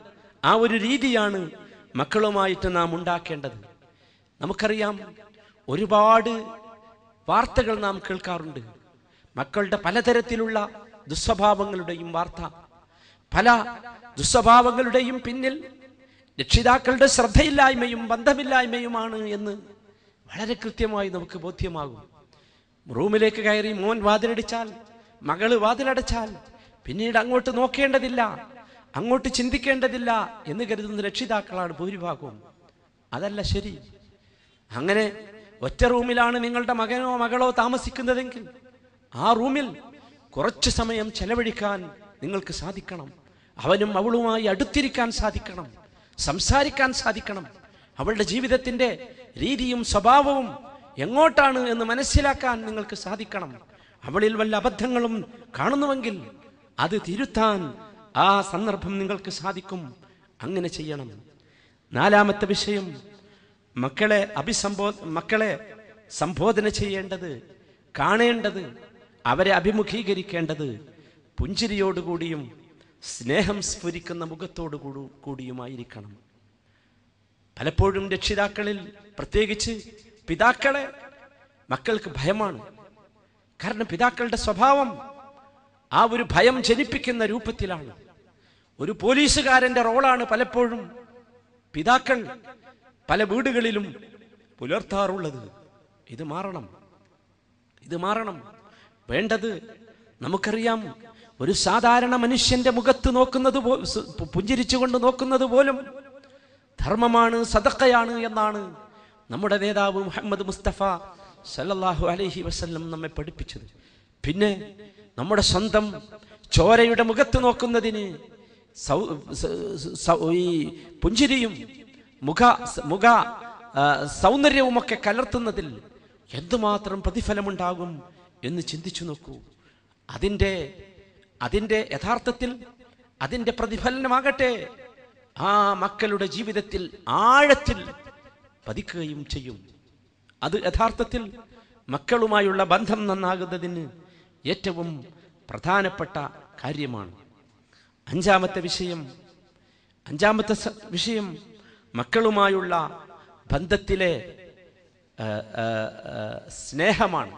ആ ഒരു രീതിയാണ് മക്കളുമായിട്ട് നാം ഉണ്ടാക്കേണ്ടത് നമുക്കറിയാം ഒരുപാട് വാർത്തകൾ നാം കേൾക്കാറുണ്ട് മക്കളുടെ പലതരത്തിലുള്ള ദുസ്വഭാവങ്ങളുടെയും വാർത്ത പല ദുസ്വഭാവങ്ങളുടെയും പിന്നിൽ രക്ഷിതാക്കളുടെ ശ്രദ്ധയില്ലായ്മയും ബന്ധമില്ലായ്മയുമാണ് എന്ന് വളരെ കൃത്യമായി നമുക്ക് ബോധ്യമാകും റൂമിലേക്ക് കയറി മോൻ വാതിലടിച്ചാൽ മകള് വാതിലടച്ചാൽ പിന്നീട് അങ്ങോട്ട് നോക്കേണ്ടതില്ല അങ്ങോട്ട് ചിന്തിക്കേണ്ടതില്ല എന്ന് കരുതുന്ന രക്ഷിതാക്കളാണ് ഭൂരിഭാഗവും അതല്ല ശരി അങ്ങനെ ഒറ്റ റൂമിലാണ് നിങ്ങളുടെ മകനോ മകളോ താമസിക്കുന്നതെങ്കിൽ ആ റൂമിൽ കുറച്ചു സമയം ചെലവഴിക്കാൻ നിങ്ങൾക്ക് സാധിക്കണം അവനും അവളുമായി അടുത്തിരിക്കാൻ സാധിക്കണം സംസാരിക്കാൻ സാധിക്കണം അവളുടെ ജീവിതത്തിന്റെ രീതിയും സ്വഭാവവും എങ്ങോട്ടാണ് എന്ന് മനസ്സിലാക്കാൻ നിങ്ങൾക്ക് സാധിക്കണം അവളിൽ വല്ല അബദ്ധങ്ങളും കാണുന്നുവെങ്കിൽ അത് തിരുത്താൻ ആ സന്ദർഭം നിങ്ങൾക്ക് സാധിക്കും അങ്ങനെ ചെയ്യണം നാലാമത്തെ വിഷയം മക്കളെ അഭിസംബോ മക്കളെ സംബോധന ചെയ്യേണ്ടത് കാണേണ്ടത് അവരെ അഭിമുഖീകരിക്കേണ്ടത് പുഞ്ചിരിയോടുകൂടിയും സ്നേഹം സ്ഫുരിക്കുന്ന മുഖത്തോടു കൂടി- കൂടിയുമായിരിക്കണം പലപ്പോഴും രക്ഷിതാക്കളിൽ പ്രത്യേകിച്ച് പിതാക്കളെ മക്കൾക്ക് ഭയമാണ് കാരണം പിതാക്കളുടെ സ്വഭാവം ആ ഒരു ഭയം ജനിപ്പിക്കുന്ന രൂപത്തിലാണ് ഒരു പോലീസുകാരന്റെ റോളാണ് പലപ്പോഴും പിതാക്കൾ പല വീടുകളിലും പുലർത്താറുള്ളത് ഇത് മാറണം ഇത് മാറണം വേണ്ടത് നമുക്കറിയാം ഒരു സാധാരണ മനുഷ്യന്റെ മുഖത്ത് നോക്കുന്നത് പോ സ് പുഞ്ചിരിച്ചുകൊണ്ട് നോക്കുന്നത് പോലും ധർമ്മമാണ് സദക്കയാണ് എന്നാണ് നമ്മുടെ നേതാവ് മുഹമ്മദ് മുസ്തഫ സല്ലല്ലാഹു അലൈഹി വസല്ലം നമ്മെ പഠിപ്പിച്ചത് പിന്നെ നമ്മുടെ സ്വന്തം ചോരയുടെ മുഖത്ത് നോക്കുന്നതിന് സൗ സ- സ- ഈ പുഞ്ചിരിയും മുഖ മുഖ ആ, സൗന്ദര്യവുമൊക്കെ കലർത്തുന്നതിൽ എന്തുമാത്രം പ്രതിഫലമുണ്ടാകും എന്ന് ചിന്തിച്ചു നോക്കൂ അതിൻ്റെ അതിൻ്റെ യഥാർത്ഥത്തിൽ അതിൻ്റെ പ്രതിഫലനമാകട്ടെ ആ മക്കളുടെ ജീവിതത്തിൽ ആഴത്തിൽ പതിക്കുകയും ചെയ്യും അത് യഥാർത്ഥത്തിൽ മക്കളുമായുള്ള ബന്ധം നന്നാകുന്നതിന് ഏറ്റവും പ്രധാനപ്പെട്ട കാര്യമാണ് അഞ്ചാമത്തെ വിഷയം അഞ്ചാമത്തെ സ- വിഷയം മക്കളുമായുള്ള ബന്ധത്തിലെ ആ, ആ, ആ, സ്നേഹമാണ്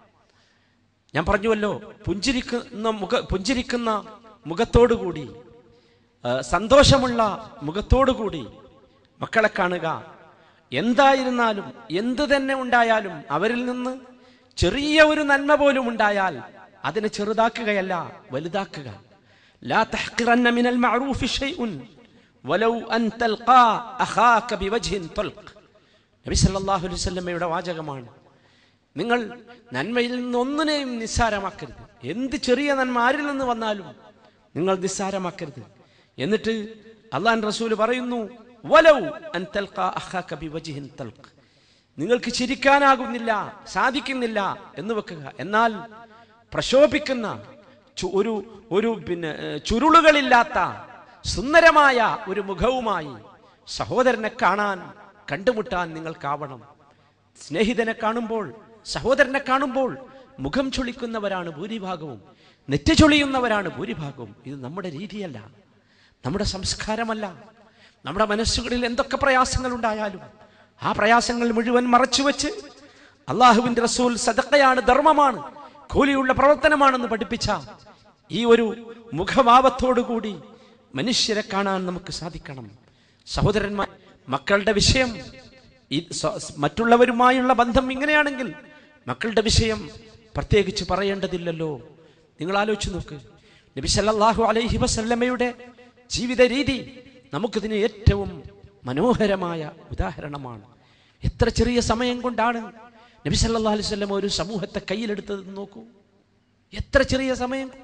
ഞാൻ പറഞ്ഞുവല്ലോ പുഞ്ചിരിക്കുന്ന മുഖ പുഞ്ചിരിക്കുന്ന മുഖത്തോടുകൂടി ആ, സന്തോഷമുള്ള മുഖത്തോടുകൂടി മക്കളെ കാണുക എന്തായിരുന്നാലും എന്ത് തന്നെ ഉണ്ടായാലും അവരിൽ നിന്ന് ചെറിയ ഒരു നന്മ പോലും ഉണ്ടായാൽ അതിനെ ചെറുതാക്കുകയല്ല വലുതാക്കുക ലാ തഹ്ഖിറന്ന മിനൽ മഅറൂഫി ഷൈഉൻ വലൗ അൻ തൽഖാ അഖാക ബിവജ്ഹിൻ തൽഖ് നബി സല്ലല്ലാഹു അലൈഹി വസല്ലമയുടെ വാചകമാണ് നിങ്ങൾ നന്മയിൽ നിന്ന് ഒന്നിനെയും നിസ്സാരമാക്കരുത് എന്ത് ചെറിയ നന്മ ആരിൽ നിന്ന് വന്നാലും നിങ്ങൾ നിസ്സാരമാക്കരുത് എന്നിട്ട് അള്ളാൻ റസൂൽ പറയുന്നു വലൗ അൻ തൽഖാ അഖാക ബിവജ്ഹിൻ തൽഖ് നിങ്ങൾക്ക് ചിരിക്കാനാകുന്നില്ല സാധിക്കുന്നില്ല എന്ന് വെക്കുക എന്നാൽ പ്രശോഭിക്കുന്ന ചു- ഒരു ഒരു പിന്നെ ഏഹ്, ചുരുളുകളില്ലാത്ത സുന്ദരമായ ഒരു മുഖവുമായി സഹോദരനെ കാണാൻ കണ്ടുമുട്ടാൻ നിങ്ങൾക്കാവണം സ്നേഹിതനെ കാണുമ്പോൾ സഹോദരനെ കാണുമ്പോൾ മുഖം ചൊളിക്കുന്നവരാണ് ഭൂരിഭാഗവും നെറ്റ് ചൊളിയുന്നവരാണ് ഭൂരിഭാഗവും ഇത് നമ്മുടെ രീതിയല്ല നമ്മുടെ സംസ്കാരമല്ല നമ്മുടെ മനസ്സുകളിൽ എന്തൊക്കെ പ്രയാസങ്ങൾ ഉണ്ടായാലും ആ പ്രയാസങ്ങൾ മുഴുവൻ മറച്ചുവെച്ച് അള്ളാഹുവിന്റെ റസൂൽ സദക്കയാണ് ധർമ്മമാണ് കൂലിയുള്ള പ്രവർത്തനമാണെന്ന് പഠിപ്പിച്ച ഈ ഒരു മുഖഭാവത്തോടുകൂടി മനുഷ്യരെ കാണാൻ നമുക്ക് സാധിക്കണം സഹോദരന്മാർ മക്കളുടെ വിഷയം ഈ സ്വ- മറ്റുള്ളവരുമായുള്ള ബന്ധം ഇങ്ങനെയാണെങ്കിൽ മക്കളുടെ വിഷയം പ്രത്യേകിച്ച് പറയേണ്ടതില്ലല്ലോ നിങ്ങൾ ആലോചിച്ച് നോക്ക് നബി സല്ലല്ലാഹു അലൈഹി വസല്ലമയുടെ ജീവിത രീതി നമുക്കിതിന് ഏറ്റവും മനോഹരമായ ഉദാഹരണമാണ് എത്ര ചെറിയ സമയം കൊണ്ടാണ് നബി സല്ലല്ലാഹു അലൈഹി വസല്ലമ ഒരു സമൂഹത്തെ കയ്യിലെടുത്തതെന്ന് നോക്കൂ എത്ര ചെറിയ സമയം കൊണ്ട്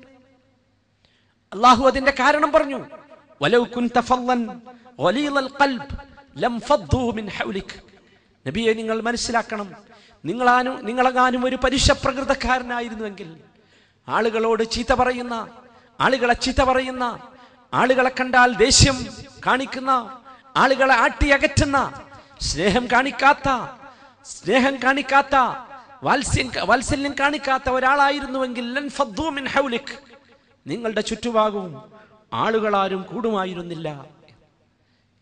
അള്ളാഹു അതിന്റെ കാരണം പറഞ്ഞു വലൗ കുൻത ഫള്ളൻ ഗലീളൽ ഖൽബ് ലം ഫദ്ദു മിൻ ഹൗലിക് നബിയെ നിങ്ങൾ മനസ്സിലാക്കണം നിങ്ങളാനും നിങ്ങളെങ്ങാനും ഒരു പരുഷപ്രകൃതക്കാരനായിരുന്നുവെങ്കിൽ ആളുകളോട് ചീത്ത പറയുന്ന ആളുകളെ ചീത്ത പറയുന്ന ആളുകളെ കണ്ടാൽ ദേഷ്യം കാണിക്കുന്ന ആളുകളെ ആട്ടിയകറ്റുന്ന സ്നേഹം കാണിക്കാത്ത സ്നേഹം കാണിക്കാത്ത വാത്സ്യം വാത്സല്യം കാണിക്കാത്ത ഒരാളായിരുന്നുവെങ്കിൽ ലൻ ഫദ്ദു മിൻ ഹൗലിക് നിങ്ങളുടെ ചുറ്റുഭാഗവും ആളുകളാരും കൂടുമായിരുന്നില്ല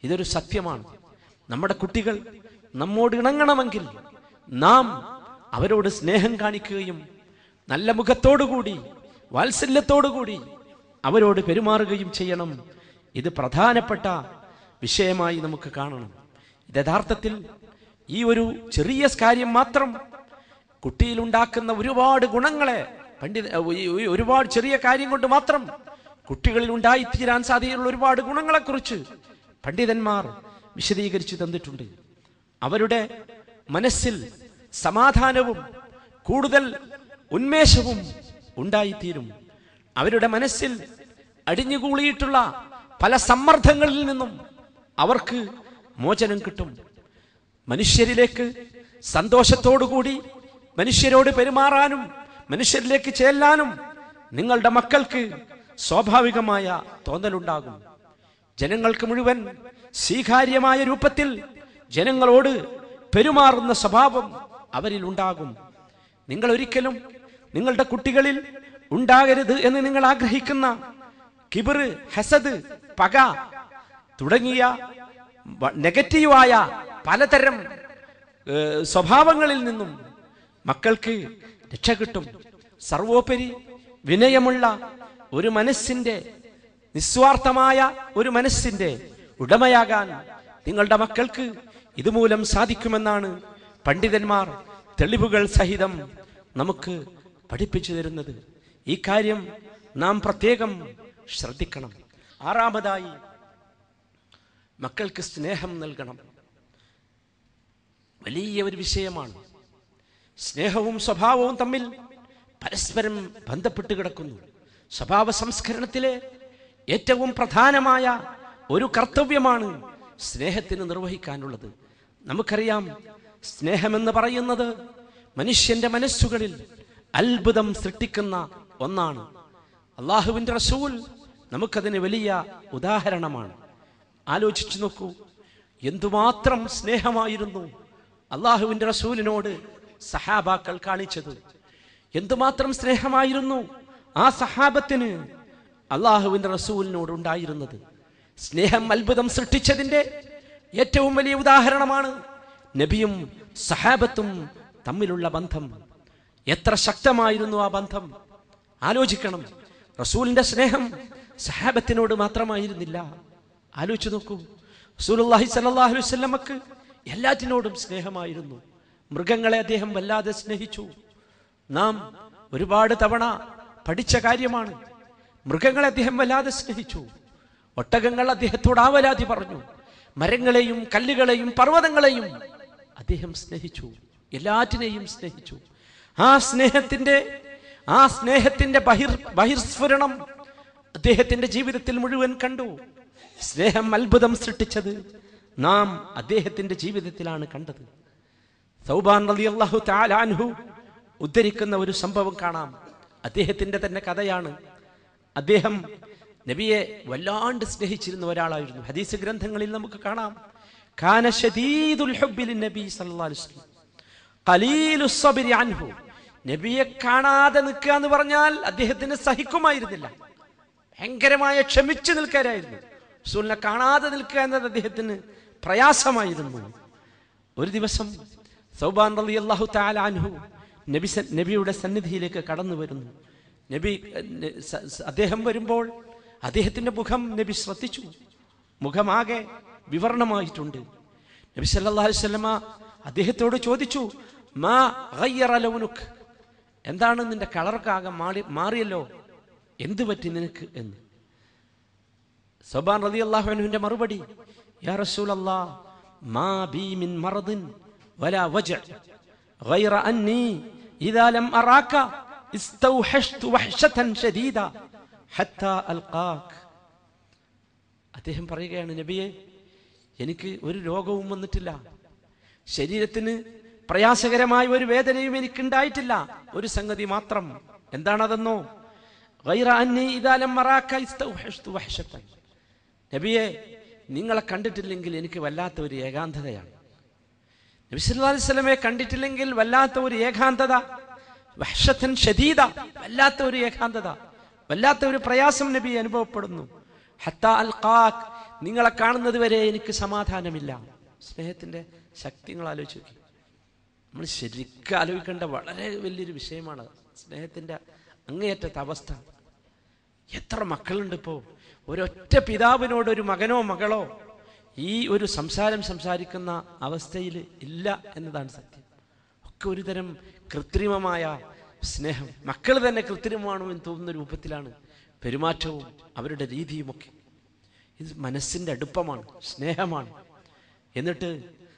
ഇതൊരു സത്യമാണ് നമ്മുടെ കുട്ടികൾ നമ്മോട് ഇണങ്ങണമെങ്കിൽ നാം അവരോട് സ്നേഹം കാണിക്കുകയും നല്ല മുഖത്തോടുകൂടി വാത്സല്യത്തോടുകൂടി അവരോട് പെരുമാറുകയും ചെയ്യണം ഇത് പ്രധാനപ്പെട്ട വിഷയമായി നമുക്ക് കാണണം ഇത് യഥാർത്ഥത്തിൽ ഈ ഒരു ചെറിയ കാര്യം മാത്രം കുട്ടിയിലുണ്ടാക്കുന്ന ഒരുപാട് ഗുണങ്ങളെ പണ്ഡിത ഈ- ഈ ഒരുപാട് ചെറിയ കാര്യം കൊണ്ട് മാത്രം കുട്ടികളിൽ ഉണ്ടായിത്തീരാൻ സാധ്യതയുള്ള ഒരുപാട് ഗുണങ്ങളെക്കുറിച്ച് പണ്ഡിതന്മാർ വിശദീകരിച്ചു തന്നിട്ടുണ്ട് അവരുടെ മനസ്സിൽ സമാധാനവും കൂടുതൽ ഉന്മേഷവും ഉണ്ടായിത്തീരും അവരുടെ മനസ്സിൽ അടിഞ്ഞുകൂളിയിട്ടുള്ള പല സമ്മർദ്ദങ്ങളിൽ നിന്നും അവർക്ക് മോചനം കിട്ടും മനുഷ്യരിലേക്ക് സന്തോഷത്തോടുകൂടി മനുഷ്യരോട് പെരുമാറാനും മനുഷ്യരിലേക്ക് ചെല്ലാനും നിങ്ങളുടെ മക്കൾക്ക് സ്വാഭാവികമായ തോന്നലുണ്ടാകും ജനങ്ങൾക്ക് മുഴുവൻ സ്വീകാര്യമായ രൂപത്തിൽ ജനങ്ങളോട് പെരുമാറുന്ന സ്വഭാവം അവരിൽ ഉണ്ടാകും നിങ്ങൾ ഒരിക്കലും നിങ്ങളുടെ കുട്ടികളിൽ ഉണ്ടാകരുത് എന്ന് നിങ്ങൾ ആഗ്രഹിക്കുന്ന കിബിറ് ഹസദ് പക തുടങ്ങിയ വ- നെഗറ്റീവായ പലതരം ഏഹ്, സ്വഭാവങ്ങളിൽ നിന്നും മക്കൾക്ക് രക്ഷ കിട്ടും സർവോപരി വിനയമുള്ള ഒരു മനസ്സിന്റെ നിസ്വാർത്ഥമായ ഒരു മനസ്സിന്റെ ഉടമയാകാൻ നിങ്ങളുടെ മക്കൾക്ക് ഇതുമൂലം സാധിക്കുമെന്നാണ് പണ്ഡിതന്മാർ തെളിവുകൾ സഹിതം നമുക്ക് പഠിപ്പിച്ചു തരുന്നത് ഈ കാര്യം നാം പ്രത്യേകം ശ്രദ്ധിക്കണം ആറാമതായി മക്കൾക്ക് സ്നേഹം നൽകണം വലിയ ഒരു വിഷയമാണ് സ്നേഹവും സ്വഭാവവും തമ്മിൽ പരസ്പരം ബന്ധപ്പെട്ട് കിടക്കുന്നു സ്വഭാവ സംസ്കരണത്തിലെ ഏറ്റവും പ്രധാനമായ ഒരു കർത്തവ്യമാണ് സ്നേഹത്തിന് നിർവഹിക്കാനുള്ളത് നമുക്കറിയാം സ്നേഹമെന്ന് പറയുന്നത് മനുഷ്യന്റെ മനസ്സുകളിൽ അത്ഭുതം സൃഷ്ടിക്കുന്ന ഒന്നാണ് അള്ളാഹുവിന്റെ റസൂൽ നമുക്കതിന് വലിയ ഉദാഹരണമാണ് ആലോചിച്ചു നോക്കൂ എന്തുമാത്രം സ്നേഹമായിരുന്നു അള്ളാഹുവിന്റെ റസൂലിനോട് സഹാബാക്കൾ കാണിച്ചത് എന്തുമാത്രം സ്നേഹമായിരുന്നു ആ സഹാബത്തിന് അള്ളാഹുവിന്റെ റസൂലിനോട് ഉണ്ടായിരുന്നത് സ്നേഹം അത്ഭുതം സൃഷ്ടിച്ചതിന്റെ ഏറ്റവും വലിയ ഉദാഹരണമാണ് നബിയും സഹാബത്തും തമ്മിലുള്ള ബന്ധം എത്ര ശക്തമായിരുന്നു ആ ബന്ധം ആലോചിക്കണം റസൂലിന്റെ സ്നേഹം സഹാബത്തിനോട് മാത്രമായിരുന്നില്ല ആലോചിച്ചു നോക്കൂ റസൂലുള്ളാഹി സ്വല്ലല്ലാഹു അലൈഹി വസല്ലമക്ക് എല്ലാറ്റിനോടും സ്നേഹമായിരുന്നു മൃഗങ്ങളെ അദ്ദേഹം വല്ലാതെ സ്നേഹിച്ചു നാം ഒരുപാട് തവണ പഠിച്ച കാര്യമാണ് മൃഗങ്ങളെ അദ്ദേഹം വല്ലാതെ സ്നേഹിച്ചു ഒട്ടകങ്ങൾ അദ്ദേഹത്തോട് ആവലാതി പറഞ്ഞു മരങ്ങളെയും കല്ലുകളെയും പർവ്വതങ്ങളെയും അദ്ദേഹം സ്നേഹിച്ചു എല്ലാറ്റിനെയും സ്നേഹിച്ചു ആ സ്നേഹത്തിന്റെ ആ സ്നേഹത്തിന്റെ ബഹിർ ബഹിർസ്ഫുരണം അദ്ദേഹത്തിന്റെ ജീവിതത്തിൽ മുഴുവൻ കണ്ടു സ്നേഹം അത്ഭുതം സൃഷ്ടിച്ചത് നാം അദ്ദേഹത്തിന്റെ ജീവിതത്തിലാണ് കണ്ടത് സൗബാൻ റളിയല്ലാഹു തആല അൻഹു ഉദ്ധരിക്കുന്ന ഒരു സംഭവം കാണാം അദ്ദേഹത്തിന്റെ തന്നെ കഥയാണ് അദ്ദേഹം നബിയെ വല്ലാണ്ട് സ്നേഹിച്ചിരുന്ന ഒരാളായിരുന്നു ഹദീസ് ഗ്രന്ഥങ്ങളിൽ നമുക്ക് കാണാം കാന ശദീദുൽ ഹുബ്ബി ലിന്നബി സല്ലല്ലാഹു അലൈഹി വസല്ലം ഖലീലു സ്വബ്രി അൻഹു നബിയെ കാണാതെ നിൽക്കുക എന്ന് പറഞ്ഞാൽ അദ്ദേഹത്തിന് സഹിക്കുമായിരുന്നില്ല ഭയങ്കരമായ ക്ഷമിച്ചു നിൽക്കാനായിരുന്നു റസൂലിനെ കാണാതെ നിൽക്കുക എന്നത് അദ്ദേഹത്തിന് പ്രയാസമായിരുന്നു ഒരു ദിവസം സൗബാൻ റളി അള്ളാഹു അൻഹു നബി സ- നബിയുടെ സന്നിധിയിലേക്ക് കടന്നു വരുന്നു നബി ഏഹ്, ന- സ- സ- അദ്ദേഹം വരുമ്പോൾ അദ്ദേഹത്തിന്റെ മുഖം നബി ശ്രദ്ധിച്ചു മുഖമാകെ വിവരണമായിട്ടുണ്ട് നബി സല്ലല്ലാഹു അലൈഹി വസല്ലമ അദ്ദേഹത്തോട് ചോദിച്ചു മാ ഗയ്യറ ലൗനുക് എന്താണ് നിന്റെ കളറൊക്കെ ആകെ മാറി മാറിയല്ലോ എന്തു പറ്റി നിനക്ക് എന്ന് സബാൻ റതി അള്ളാഹുവിന്റെ മറുപടി യാ റസൂലല്ലാ മാ ബി മിൻ മറദിൻ വലാ വജഅ غير أني إذا لم أراك استوحشت وحشة شديدة حتى ألقاك അദ്ദേഹം പറയുകയാണ് നബിയെ എനിക്ക് ഒരു രോഗവും വന്നിട്ടില്ല ശരീരത്തിന് പ്രയാസകരമായ ഒരു വേദനയും എനിക്കുണ്ടായിട്ടില്ല ഒരു സംഗതി മാത്രം എന്താണതെന്നോ غير أني إذا لم أراك استوحشت وحشة നബിയെ നിങ്ങളെ കണ്ടിട്ടില്ലെങ്കിൽ എനിക്ക് വല്ലാത്ത ഒരു ഏകാന്തതയാണ് നബി സല്ലല്ലാഹു അലൈഹി വസല്ലമയെ കണ്ടിട്ടില്ലെങ്കിൽ വല്ലാത്ത ഒരു ഏകാന്തത വഹ്ഷത്തൻ ഷദീദ വല്ലാത്ത ഒരു ഏകാന്തത വല്ലാത്ത ഒരു പ്രയാസം നബി അനുഭവപ്പെടുന്നു ഹത്താ അൽഖാക് നിങ്ങളെ കാണുന്നത് വരെ എനിക്ക് സമാധാനമില്ല സ്നേഹത്തിന്റെ ശക്തി നിങ്ങൾ ആലോചിച്ച് നോക്കി നമ്മൾ ശരിക്കും ആലോചിക്കേണ്ട വളരെ വലിയൊരു വിഷയമാണ് സ്നേഹത്തിന്റെ അങ്ങേയറ്റത്തെ അവസ്ഥ എത്ര മക്കളുണ്ട് ഇപ്പോൾ ഒരൊറ്റ പിതാവിനോട് ഒരു മകനോ മകളോ ഈ ഒരു സംസാരം സംസാരിക്കുന്ന അവസ്ഥയിൽ ഇല്ല എന്നതാണ് സത്യം ഒക്കെ ഒരു തരം കൃത്രിമമായ സ്നേഹം മക്കൾ തന്നെ കൃത്രിമമാണോ എന്ന് തോന്നുന്ന രൂപത്തിലാണ് പെരുമാറ്റവും അവരുടെ രീതിയുമൊക്കെ ഇത് മനസ്സിന്റെ അടുപ്പമാണ് സ്നേഹമാണ് എന്നിട്ട്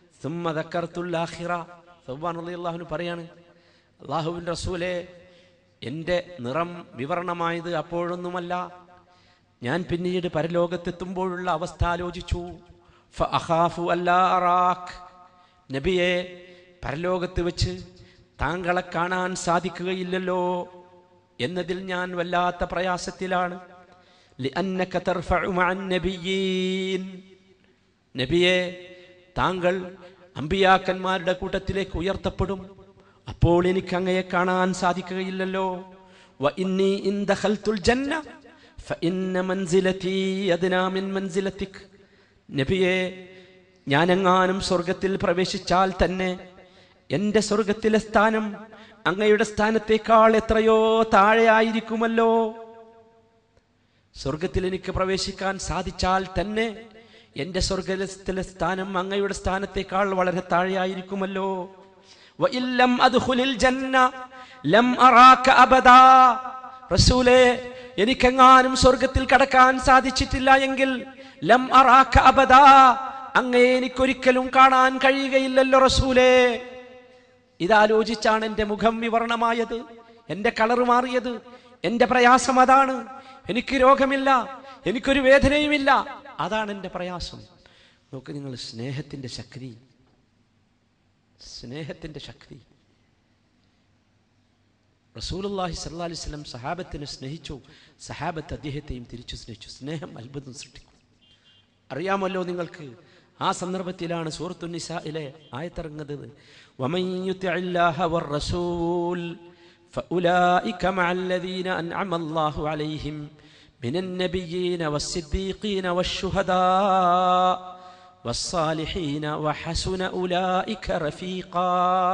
അള്ളാഹുന് പറയാണ് അള്ളാഹുവിൻ റസൂലെ എൻ്റെ നിറം വിവരണമായത് അപ്പോഴൊന്നുമല്ല ഞാൻ പിന്നീട് പരലോകത്തെത്തുമ്പോഴുള്ള അവസ്ഥ ആലോചിച്ചു ഫഅഖാഫു അല്ലാ അറാഖ്. നബിയെ പരലോകത്ത് വെച്ച് താങ്കളെ കാണാൻ സാധിക്കുകയില്ലല്ലോ എന്നതിൽ ഞാൻ വല്ലാത്ത പ്രയാസത്തിലാണ് لأنك ترفع مع النبيين നബിയെ താങ്കൾ അമ്പിയാക്കന്മാരുടെ കൂട്ടത്തിലേക്ക് ഉയർത്തപ്പെടും അപ്പോൾ എനിക്ക് അങ്ങയെ കാണാൻ സാധിക്കുകയില്ലല്ലോ وإني إن دخلت الجنة فإن منزلتي أدنى من منزلتك നബിയെ ഞാനെങ്ങാനും സ്വർഗത്തിൽ പ്രവേശിച്ചാൽ തന്നെ എൻ്റെ സ്വർഗത്തിലെ സ്ഥാനം അങ്ങയുടെ സ്ഥാനത്തേക്കാൾ എത്രയോ താഴെയായിരിക്കുമല്ലോ സ്വർഗത്തിൽ എനിക്ക് പ്രവേശിക്കാൻ സാധിച്ചാൽ തന്നെ എൻ്റെ സ്വർഗത്തിലെ സ്ഥാനം അങ്ങയുടെ സ്ഥാനത്തേക്കാൾ വളരെ താഴെയായിരിക്കുമല്ലോ വഇല്ലം അദ്ഖുലിൽ ജന്ന ലം അറാക അബദാ റസൂലേ എനിക്കെങ്ങാനും സ്വർഗത്തിൽ കടക്കാൻ സാധിച്ചിട്ടില്ല എങ്കിൽ ലം അറാക അബദാ അങ്ങയെ എനിക്കൊരിക്കലും കാണാൻ കഴിയുകയില്ലല്ലോ റസൂലേ ഇതാലോചിച്ചാണ് എൻ്റെ മുഖം വിവരണമായത് എൻ്റെ കളർ മാറിയത് എൻ്റെ പ്രയാസം അതാണ് എനിക്ക് രോഗമില്ല എനിക്കൊരു വേദനയുമില്ല അതാണ് എൻ്റെ പ്രയാസം നോക്ക് നിങ്ങൾ സ്നേഹത്തിൻ്റെ ശക്തി സ്നേഹത്തിൻ്റെ ശക്തി റസൂലുള്ളാഹി സല്ലല്ലാഹു അലൈഹി വസല്ലം സഹാബത്തിനെ സ്നേഹിച്ചു സഹാബത്ത് അദ്ദേഹത്തെയും തിരിച്ചു സ്നേഹിച്ചു സ്നേഹം അത്ഭുതം സൃഷ്ടിക്കും അറിയാമല്ലോ നിങ്ങൾക്ക് ആ സന്ദർഭത്തിലാണ് സൂറത്തു നിസായിലെ ആയത്തിറങ്ങുന്നത് ومن يطع الله والرسول فأولئك مع الذين أنعم الله عليهم من النبيين والصديقين والشهداء والصالحين وحسن أولئك رفيقا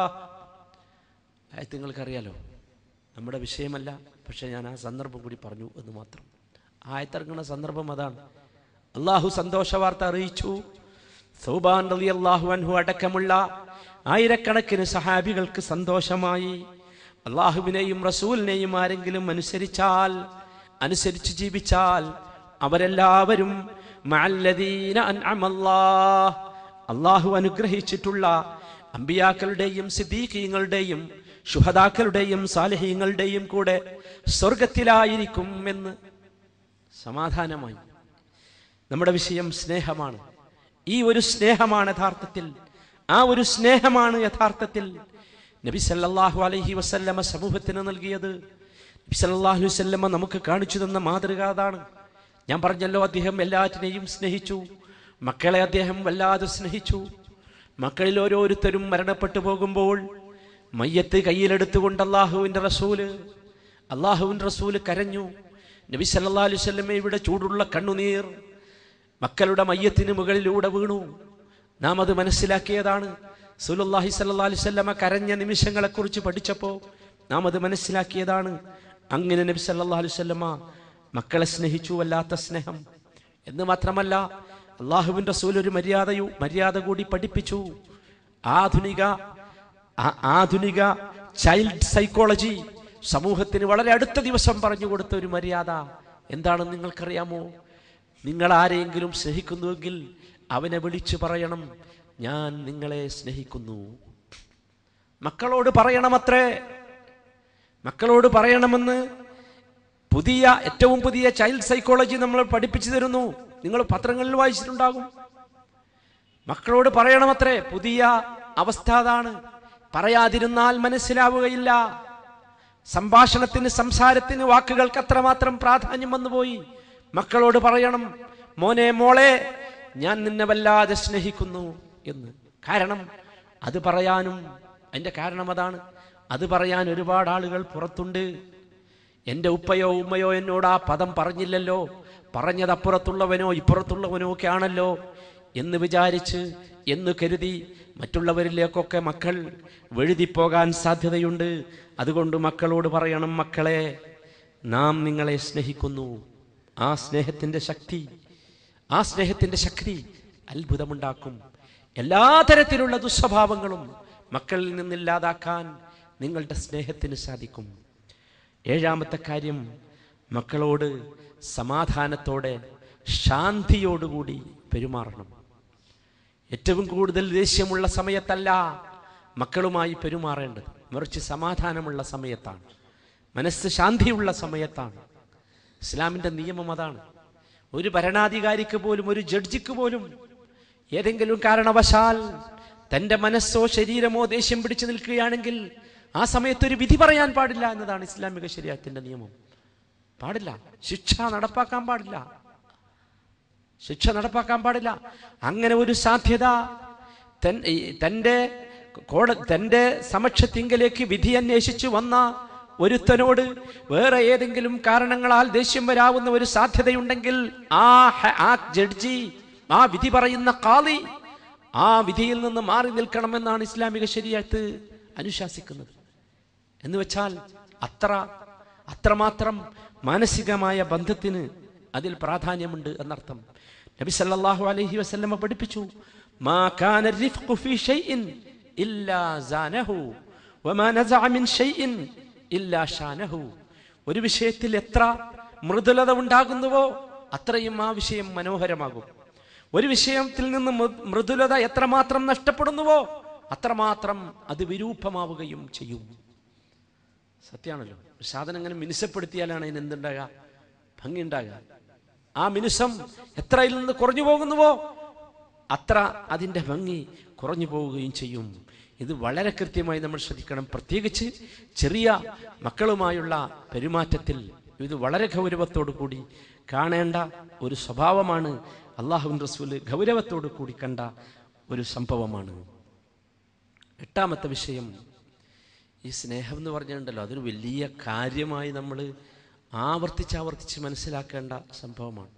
ആയത്ത് നിങ്ങൾക്കറിയാലോ നമ്മുടെ വിഷയമല്ല പക്ഷെ ഞാൻ ആ സന്ദർഭം കൂടി പറഞ്ഞു എന്ന് മാത്രം ആയത്തിറങ്ങുന്ന സന്ദർഭം അതാണ് അള്ളാഹു സന്തോഷ വാർത്ത അറിയിച്ചു സൗബാൻ റലി അള്ളാഹു അൻഹു അടക്കമുള്ള ആയിരക്കണക്കിന് സഹാബികൾക്ക് സന്തോഷമായി അള്ളാഹുവിനെയും റസൂലിനെയും ആരെങ്കിലും അനുസരിച്ചാൽ അനുസരിച്ച് ജീവിച്ചാൽ അവരെല്ലാവരും മഅല്ലദീന അൻഅമല്ലാഹ് അള്ളാഹു അനുഗ്രഹിച്ചിട്ടുള്ള അമ്പിയാക്കളുടെയും സിദ്ദീഖീങ്ങളുടെയും ശുഹദാക്കളുടെയും സാലഹീങ്ങളുടെയും കൂടെ സ്വർഗത്തിലായിരിക്കും എന്ന് സമാധാനമായി നമ്മുടെ വിഷയം സ്നേഹമാണ് ഈ ഒരു സ്നേഹമാണ് യഥാർത്ഥത്തിൽ ആ ഒരു സ്നേഹമാണ് യഥാർത്ഥത്തിൽ നബി സല്ലല്ലാഹു അലൈഹി വസല്ലമ സമൂഹത്തിന് നൽകിയത് നബി സല്ലല്ലാഹു അലൈഹി വസല്ലമ നമുക്ക് കാണിച്ചു തന്ന മാതൃക അതാണ് ഞാൻ പറഞ്ഞല്ലോ അദ്ദേഹം എല്ലാറ്റിനെയും സ്നേഹിച്ചു മക്കളെ അദ്ദേഹം വല്ലാതെ സ്നേഹിച്ചു മക്കളിൽ ഓരോരുത്തരും മരണപ്പെട്ടു പോകുമ്പോൾ മയ്യത്ത് കയ്യിലെടുത്തുകൊണ്ട് അള്ളാഹുവിൻ്റെ റസൂല് അള്ളാഹുവിൻ്റെ റസൂല് കരഞ്ഞു നബി സല്ലല്ലാഹു അലൈഹി വസല്ലമയുടെ ചൂടുള്ള കണ്ണുനീർ മക്കളുടെ മയ്യത്തിന് മുകളിലൂടെ വീണു നാം അത് മനസ്സിലാക്കിയതാണ് സുലുല്ലാഹി സല്ലല്ലാഹു അലൈഹി വസല്ലമ കരഞ്ഞ നിമിഷങ്ങളെക്കുറിച്ച് പഠിച്ചപ്പോൾ നാം അത് മനസ്സിലാക്കിയതാണ് അങ്ങനെ നബി സല്ലല്ലാഹു അലൈഹി വസല്ലമ മക്കളെ സ്നേഹിച്ചു വല്ലാത്ത സ്നേഹം എന്ന് മാത്രമല്ല അള്ളാഹുവിൻ റസൂൽ ഒരു മര്യാദയു മര്യാദ കൂടി പഠിപ്പിച്ചു ആധുനിക ആ- ആധുനിക ചൈൽഡ് സൈക്കോളജി സമൂഹത്തിന് വളരെ അടുത്ത ദിവസം പറഞ്ഞു കൊടുത്ത ഒരു മര്യാദ എന്താണെന്ന് നിങ്ങൾക്കറിയാമോ നിങ്ങൾ ആരെയെങ്കിലും സ്നേഹിക്കുന്നുവെങ്കിൽ അവനെ വിളിച്ചു പറയണം ഞാൻ നിങ്ങളെ സ്നേഹിക്കുന്നു മക്കളോട് പറയണമത്രേ മക്കളോട് പറയണമെന്ന് പുതിയ ഏറ്റവും പുതിയ ചൈൽഡ് സൈക്കോളജി നമ്മൾ പഠിപ്പിച്ചു തരുന്നു നിങ്ങൾ പത്രങ്ങളിൽ വായിച്ചിട്ടുണ്ടാകും മക്കളോട് പറയണമത്രേ പുതിയ അവസ്ഥ അതാണ് പറയാതിരുന്നാൽ മനസ്സിലാവുകയില്ല സംഭാഷണത്തിന് സംസാരത്തിന് വാക്കുകൾക്ക് അത്രമാത്രം പ്രാധാന്യം വന്നുപോയി മക്കളോട് പറയണം മോനെ മോളെ ഞാൻ നിന്നെ വല്ലാതെ സ്നേഹിക്കുന്നു എന്ന് കാരണം അത് പറയാനും അതിന്റെ കാരണം അതാണ് അത് പറയാൻ ഒരുപാട് ആളുകൾ പുറത്തുണ്ട് എൻ്റെ ഉപ്പയോ ഉമ്മയോ എന്നോട് ആ പദം പറഞ്ഞില്ലല്ലോ പറഞ്ഞത് അപ്പുറത്തുള്ളവനോ ഇപ്പുറത്തുള്ളവനോ ഒക്കെ ആണല്ലോ എന്ന് വിചാരിച്ച് എന്ന് കരുതി മറ്റുള്ളവരിലേക്കൊക്കെ മക്കൾ വഴുതിപ്പോകാൻ സാധ്യതയുണ്ട് അതുകൊണ്ട് മക്കളോട് പറയണം മക്കളെ നാം നിങ്ങളെ സ്നേഹിക്കുന്നു ആ സ്നേഹത്തിന്റെ ശക്തി ആ സ്നേഹത്തിന്റെ ശക്തി അത്ഭുതമുണ്ടാക്കും എല്ലാ തരത്തിലുള്ള ദുസ്വഭാവങ്ങളും മക്കളിൽ നിന്നില്ലാതാക്കാൻ നിങ്ങളുടെ സ്നേഹത്തിന് സാധിക്കും ഏഴാമത്തെ കാര്യം മക്കളോട് സമാധാനത്തോടെ ശാന്തിയോടുകൂടി പെരുമാറണം ഏറ്റവും കൂടുതൽ ദേഷ്യമുള്ള സമയത്തല്ല മക്കളുമായി പെരുമാറേണ്ടത് മറിച്ച് സമാധാനമുള്ള സമയത്താണ് മനസ്സ് ശാന്തിയുള്ള സമയത്താണ് ഇസ്ലാമിൻ്റെ നിയമം അതാണ് ഒരു ഭരണാധികാരിക്ക് പോലും ഒരു ജഡ്ജിക്ക് പോലും ഏതെങ്കിലും കാരണവശാൽ തൻ്റെ മനസ്സോ ശരീരമോ ദേഷ്യം പിടിച്ചു നിൽക്കുകയാണെങ്കിൽ ആ സമയത്ത് ഒരു വിധി പറയാൻ പാടില്ല എന്നതാണ് ഇസ്ലാമിക ശരീരത്തിൻ്റെ നിയമം പാടില്ല ശിക്ഷ നടപ്പാക്കാൻ പാടില്ല ശിക്ഷ നടപ്പാക്കാൻ പാടില്ല അങ്ങനെ ഒരു സാധ്യത തൻ- ഈ തൻ്റെ കോട തൻ്റെ സമക്ഷത്തിങ്കലേക്ക് വിധി അന്വേഷിച്ചു വന്ന ഒരുത്തനോട് വേറെ ഏതെങ്കിലും കാരണങ്ങളാൽ ദേഷ്യം വരാവുന്ന ഒരു സാധ്യതയുണ്ടെങ്കിൽ ആ ഹ- ആ ജഡ്ജി ആ വിധി പറയുന്ന കാളി ആ വിധിയിൽ നിന്ന് മാറി നിൽക്കണമെന്നാണ് ഇസ്ലാമിക ശരീരത്ത് അനുശാസിക്കുന്നത് എന്ന് വെച്ചാൽ അത്ര അത്രമാത്രം മാനസികമായ ബന്ധത്തിന് അതിൽ പ്രാധാന്യമുണ്ട് എന്നർത്ഥം നബി സല്ലല്ലാഹു അലൈഹി വസല്ലമ പഠിപ്പിച്ചു മാ കാന റിഫ്ഖു ഫീ ഷൈഇൻ ഇല്ലാ സാനഹു വമാ നസഅ മിൻ ഷൈഇൻ ഇല്ലാ ഷാനഹു ഒരു വിഷയത്തിൽ എത്ര മൃദുലത ഉണ്ടാകുന്നുവോ അത്രയും ആ വിഷയം മനോഹരമാകും ഒരു വിഷയത്തിൽ നിന്ന് മൃ- മൃദുലത എത്രമാത്രം നഷ്ടപ്പെടുന്നുവോ അത്രമാത്രം അത് വിരൂപമാവുകയും ചെയ്യും സത്യമാണല്ലോ ഒരു സാധനം അങ്ങനെ മിനുസപ്പെടുത്തിയാലാണ് അതിന് എന്തുണ്ടാകുക ഭംഗി ഉണ്ടാകുക ആ മിനുസം എത്രയിൽ നിന്ന് കുറഞ്ഞു പോകുന്നുവോ അത്ര അതിൻ്റെ ഭംഗി കുറഞ്ഞു പോവുകയും ചെയ്യും ഇത് വളരെ കൃത്യമായി നമ്മൾ ശ്രദ്ധിക്കണം പ്രത്യേകിച്ച് ചെറിയ മക്കളുമായുള്ള പെരുമാറ്റത്തിൽ ഇത് വളരെ ഗൗരവത്തോടു കൂടി കാണേണ്ട ഒരു സ്വഭാവമാണ് അള്ളാഹുവിൻ റസൂല് ഗൗരവത്തോടു കൂടി കണ്ട ഒരു സംഭവമാണ് എട്ടാമത്തെ വിഷയം ഈ സ്നേഹം എന്ന് പറഞ്ഞിട്ടുണ്ടല്ലോ അതൊരു വലിയ കാര്യമായി നമ്മൾ ആവർത്തിച്ച് ആവർത്തിച്ച് മനസ്സിലാക്കേണ്ട സംഭവമാണ്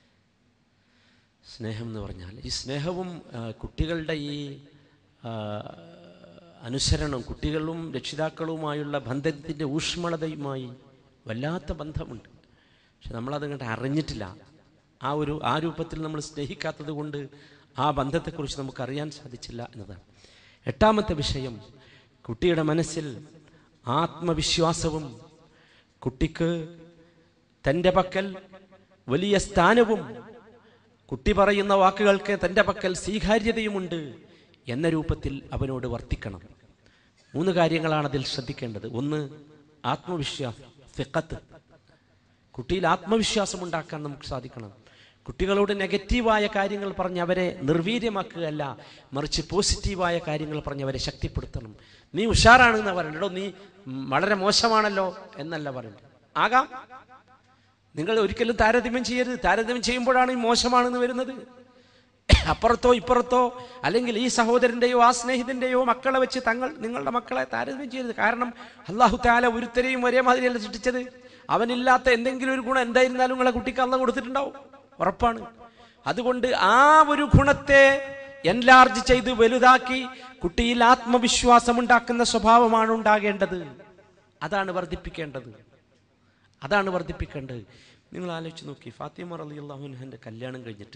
സ്നേഹം എന്ന് പറഞ്ഞാൽ ഈ സ്നേഹവും ആ, കുട്ടികളുടെ ഈ ആ, അനുസരണം കുട്ടികളും രക്ഷിതാക്കളുമായുള്ള ബന്ധത്തിൻ്റെ ഊഷ്മളതയുമായി വല്ലാത്ത ബന്ധമുണ്ട് പക്ഷെ നമ്മളതങ്ങോട്ട് അറിഞ്ഞിട്ടില്ല ആ ഒരു ആ രൂപത്തിൽ നമ്മൾ സ്നേഹിക്കാത്തത് കൊണ്ട് ആ ബന്ധത്തെക്കുറിച്ച് നമുക്ക് അറിയാൻ സാധിച്ചില്ല എന്നതാണ് എട്ടാമത്തെ വിഷയം കുട്ടിയുടെ മനസ്സിൽ ആത്മവിശ്വാസവും കുട്ടിക്ക് തൻ്റെ പക്കൽ വലിയ സ്ഥാനവും കുട്ടി പറയുന്ന വാക്കുകൾക്ക് തൻ്റെ പക്കൽ സ്വീകാര്യതയുമുണ്ട് എന്ന രൂപത്തിൽ അവനോട് വർത്തിക്കണം മൂന്ന് കാര്യങ്ങളാണ് അതിൽ ശ്രദ്ധിക്കേണ്ടത് ഒന്ന് ആത്മവിശ്വാസം ഫിഖത്ത് കുട്ടിയിൽ ആത്മവിശ്വാസം ഉണ്ടാക്കാൻ നമുക്ക് സാധിക്കണം കുട്ടികളോട് നെഗറ്റീവായ കാര്യങ്ങൾ പറഞ്ഞ് അവരെ നിർവീര്യമാക്കുകയല്ല മറിച്ച് പോസിറ്റീവായ കാര്യങ്ങൾ പറഞ്ഞ് അവരെ ശക്തിപ്പെടുത്തണം നീ ഉഷാറാണെന്ന് പറയണ്ട എടോ നീ ഉം, വളരെ മോശമാണല്ലോ എന്നല്ല പറയണ്ടത് ആകാം നിങ്ങൾ ഒരിക്കലും താരതമ്യം ചെയ്യരുത് താരതമ്യം ചെയ്യുമ്പോഴാണ് ഈ മോശമാണെന്ന് വരുന്നത് അപ്പുറത്തോ ഇപ്പുറത്തോ അല്ലെങ്കിൽ ഈ സഹോദരന്റെയോ ആ സ്നേഹിതന്റെയോ മക്കളെ വെച്ച് തങ്ങൾ നിങ്ങളുടെ മക്കളെ താരതമ്യം ചെയ്യരുത് കാരണം അള്ളാഹു താല ഒരുത്തരെയും ഒരേ മാതിരിയല്ല സൃഷ്ടിച്ചത് അവനില്ലാത്ത എന്തെങ്കിലും ഒരു ഗുണം എന്തായിരുന്നാലും നിങ്ങളെ കുട്ടിക്ക് അള്ള കൊടുത്തിട്ടുണ്ടാവും ഉറപ്പാണ് അതുകൊണ്ട് ആ ഒരു ഗുണത്തെ എൻലാർജ് ചെയ്ത് വലുതാക്കി കുട്ടിയിൽ ആത്മവിശ്വാസം ഉണ്ടാക്കുന്ന സ്വഭാവമാണ് ഉണ്ടാകേണ്ടത് അതാണ് വർദ്ധിപ്പിക്കേണ്ടത് അതാണ് വർദ്ധിപ്പിക്കേണ്ടത് നിങ്ങൾ ആലോചിച്ച് നോക്കി ഫാത്തിമ റലി അള്ളാഹുൻഹൻ്റെ കല്യാണം കഴിഞ്ഞിട്ട്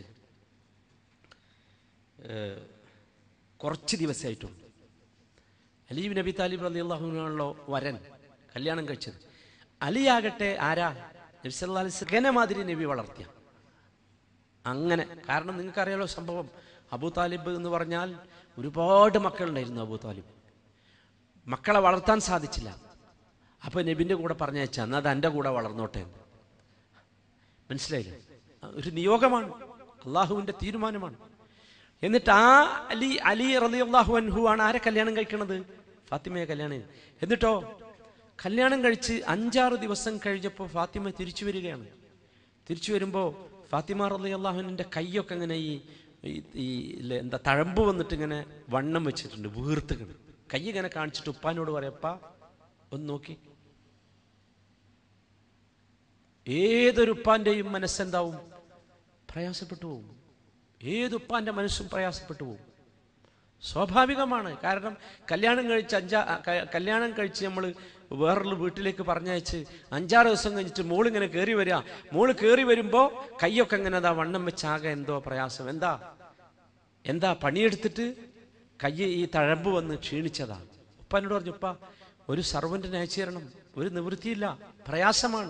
ഏഹ്, കുറച്ച് ദിവസമായിട്ടുണ്ട് അലീബ് നബി താലിബ് റലി അള്ളാഹുനാണല്ലോ വരൻ കല്യാണം കഴിച്ചത് അലിയാകട്ടെ ആരാ നബി സല്ലല്ലാഹു അലൈഹി വസല്ലം മാതിരി നബി വളർത്തിയ അങ്ങനെ കാരണം നിങ്ങൾക്കറിയാലോ സംഭവം അബൂ താലിബ് എന്ന് പറഞ്ഞാൽ ഒരുപാട് മക്കളുണ്ടായിരുന്നു അബൂ താലിബ് മക്കളെ വളർത്താൻ സാധിച്ചില്ല അപ്പോൾ നബിൻ്റെ കൂടെ പറഞ്ഞയച്ച എന്നാൽ അത് എൻ്റെ കൂടെ വളർന്നോട്ടെ എന്ന്. മനസ്സിലായില്ലേ ആ ഒരു നിയോഗമാണ് അള്ളാഹുവിൻ്റെ തീരുമാനമാണ് എന്നിട്ട് ആ അലി അലി റലി അള്ളാഹു അൻഹു ആണ് ആരെ കല്യാണം കഴിക്കണത് ഫാത്തിമയെ കല്യാണം ചെയ്തു. എന്നിട്ടോ കല്യാണം കഴിച്ച് അഞ്ചാറ് ദിവസം കഴിഞ്ഞപ്പോൾ ഫാത്തിമ തിരിച്ചു വരികയാണ് തിരിച്ചു വരുമ്പോൾ ഫാത്തിമ റലി അള്ളാഹുവിൻ്റെ കൈയൊക്കെ ഇങ്ങനെ ഈ ഈ- ഈ ഇല്ലേ, എന്താ തഴമ്പ് വന്നിട്ട് ഇങ്ങനെ വണ്ണം വെച്ചിട്ടുണ്ട് വീർത്തുകണ് കൈ ഇങ്ങനെ കാണിച്ചിട്ട് ഉപ്പാനോട് പറയപ്പാ ഒന്ന് നോക്കി ഏതൊരു ഉപ്പാന്റെയും മനസ്സെന്താവും പ്രയാസപ്പെട്ടു പോകും ഏതുപ്പാന്റെ മനസ്സും പ്രയാസപ്പെട്ടു പോകും സ്വാഭാവികമാണ് കാരണം കല്യാണം കഴിച്ച് അഞ്ചാ ക- കല്യാണം കഴിച്ച് നമ്മൾ വേറൊരു വീട്ടിലേക്ക് പറഞ്ഞയച്ച് അഞ്ചാറ് ദിവസം കഴിഞ്ഞിട്ട് മോളിങ്ങനെ കയറി വരിക മോള് കയറി വരുമ്പോൾ കൈയൊക്കെ ഇങ്ങനെ അതാ വണ്ണം വെച്ചാകെ എന്തോ പ്രയാസം എന്താ എന്താ പണിയെടുത്തിട്ട് കൈ ഈ തഴമ്പ് വന്ന് ക്ഷീണിച്ചതാ ഉപ്പ എന്നോട് പറഞ്ഞു ഉപ്പ ഒരു സർവന്റിനെ അയച്ചു തരണം ഒരു നിവൃത്തിയില്ല പ്രയാസമാണ്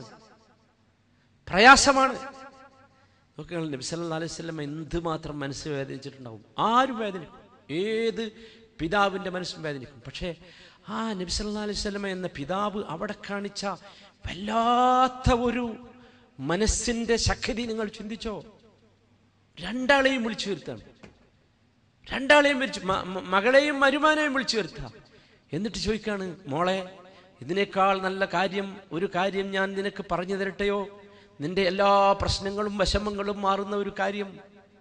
പ്രയാസമാണ് നോക്കുക നബി സല്ലല്ലാഹു അലൈഹി വസല്ലം എന്തുമാത്രം മനസ്സ് വേദനിച്ചിട്ടുണ്ടാവും ആരും വേദനിക്കും ഏത് പിതാവിൻ്റെ മനസ്സും വേദനിക്കും പക്ഷേ ആ നബി സല്ലല്ലാഹു അലൈഹി വസല്ലം എന്ന പിതാവ് അവിടെ കാണിച്ച വല്ലാത്ത ഒരു മനസ്സിൻ്റെ ശക്തി നിങ്ങൾ ചിന്തിച്ചോ രണ്ടാളെയും വിളിച്ചു വരുത്താണ് രണ്ടാളെയും വിളിച്ചു മ- മ- മകളെയും മരുമാനെയും വിളിച്ചു വരുത്തുക എന്നിട്ട് ചോദിക്കാണ് മോളെ ഇതിനേക്കാൾ നല്ല കാര്യം ഒരു കാര്യം ഞാൻ നിനക്ക് പറഞ്ഞു തരട്ടെയോ നിന്റെ എല്ലാ പ്രശ്നങ്ങളും വിഷമങ്ങളും മാറുന്ന ഒരു കാര്യം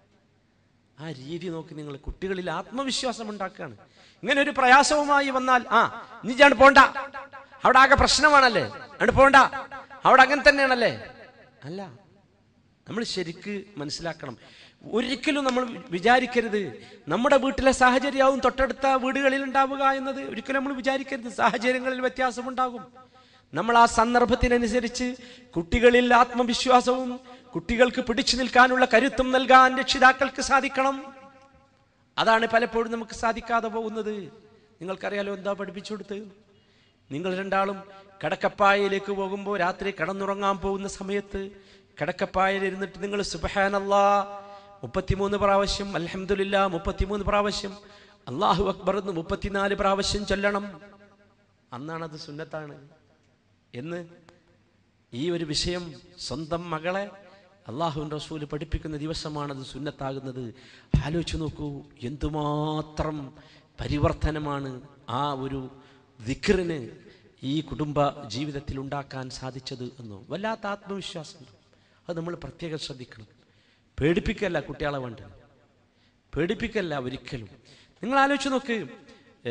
ആ രീതി നോക്കി നിങ്ങൾ കുട്ടികളിൽ ആത്മവിശ്വാസം ഉണ്ടാക്കുകയാണ് ഇങ്ങനെ ഒരു പ്രയാസവുമായി വന്നാൽ ആ നീ ഞാൻ പോണ്ട അവിടെ ആകെ പ്രശ്നമാണല്ലേ അവിടെ പോണ്ട അവിടെ അങ്ങനെ തന്നെയാണല്ലേ അല്ല നമ്മൾ ശരിക്ക് മനസ്സിലാക്കണം ഒരിക്കലും നമ്മൾ വിചാരിക്കരുത് നമ്മുടെ വീട്ടിലെ സാഹചര്യവും തൊട്ടടുത്ത വീടുകളിൽ ഉണ്ടാവുക എന്നത് ഒരിക്കലും നമ്മൾ വിചാരിക്കരുത് സാഹചര്യങ്ങളിൽ വ്യത്യാസമുണ്ടാകും നമ്മൾ ആ സന്ദർഭത്തിനനുസരിച്ച് കുട്ടികളിൽ ആത്മവിശ്വാസവും കുട്ടികൾക്ക് പിടിച്ചു നിൽക്കാനുള്ള കരുത്തും നൽകാൻ രക്ഷിതാക്കൾക്ക് സാധിക്കണം അതാണ് പലപ്പോഴും നമുക്ക് സാധിക്കാതെ പോകുന്നത് നിങ്ങൾക്കറിയാലോ എന്താ പഠിപ്പിച്ചു കൊടുത്ത് നിങ്ങൾ രണ്ടാളും കടക്കപ്പായയിലേക്ക് പോകുമ്പോൾ രാത്രി കടന്നുറങ്ങാൻ പോകുന്ന സമയത്ത് കടക്കപ്പായയിൽ ഇരുന്നിട്ട് നിങ്ങൾ സുബഹാനല്ലാ മുപ്പത്തിമൂന്ന് പ്രാവശ്യം അൽഹംദുലില്ലാ മുപ്പത്തിമൂന്ന് പ്രാവശ്യം അള്ളാഹു അക്ബർ എന്ന് മുപ്പത്തിനാല് പ്രാവശ്യം ചൊല്ലണം അന്നാണത് സുന്നത്താണ് എന്ന് ഈ ഒരു വിഷയം സ്വന്തം മകളെ അള്ളാഹുവിൻ റസൂല് പഠിപ്പിക്കുന്ന ദിവസമാണത് സുന്നത്താകുന്നത് ആലോചിച്ച് നോക്കൂ എന്തുമാത്രം പരിവർത്തനമാണ് ആ ഒരു ദിക്റിന് ഈ കുടുംബ ജീവിതത്തിൽ ഉണ്ടാക്കാൻ സാധിച്ചത് എന്ന് വല്ലാത്ത ആത്മവിശ്വാസം അത് നമ്മൾ പ്രത്യേകം ശ്രദ്ധിക്കണം പേടിപ്പിക്കല്ല കുട്ടികളെ വേണ്ടത് പേടിപ്പിക്കല്ല ഒരിക്കലും നിങ്ങൾ ആലോചിച്ച് നോക്ക് ഏ,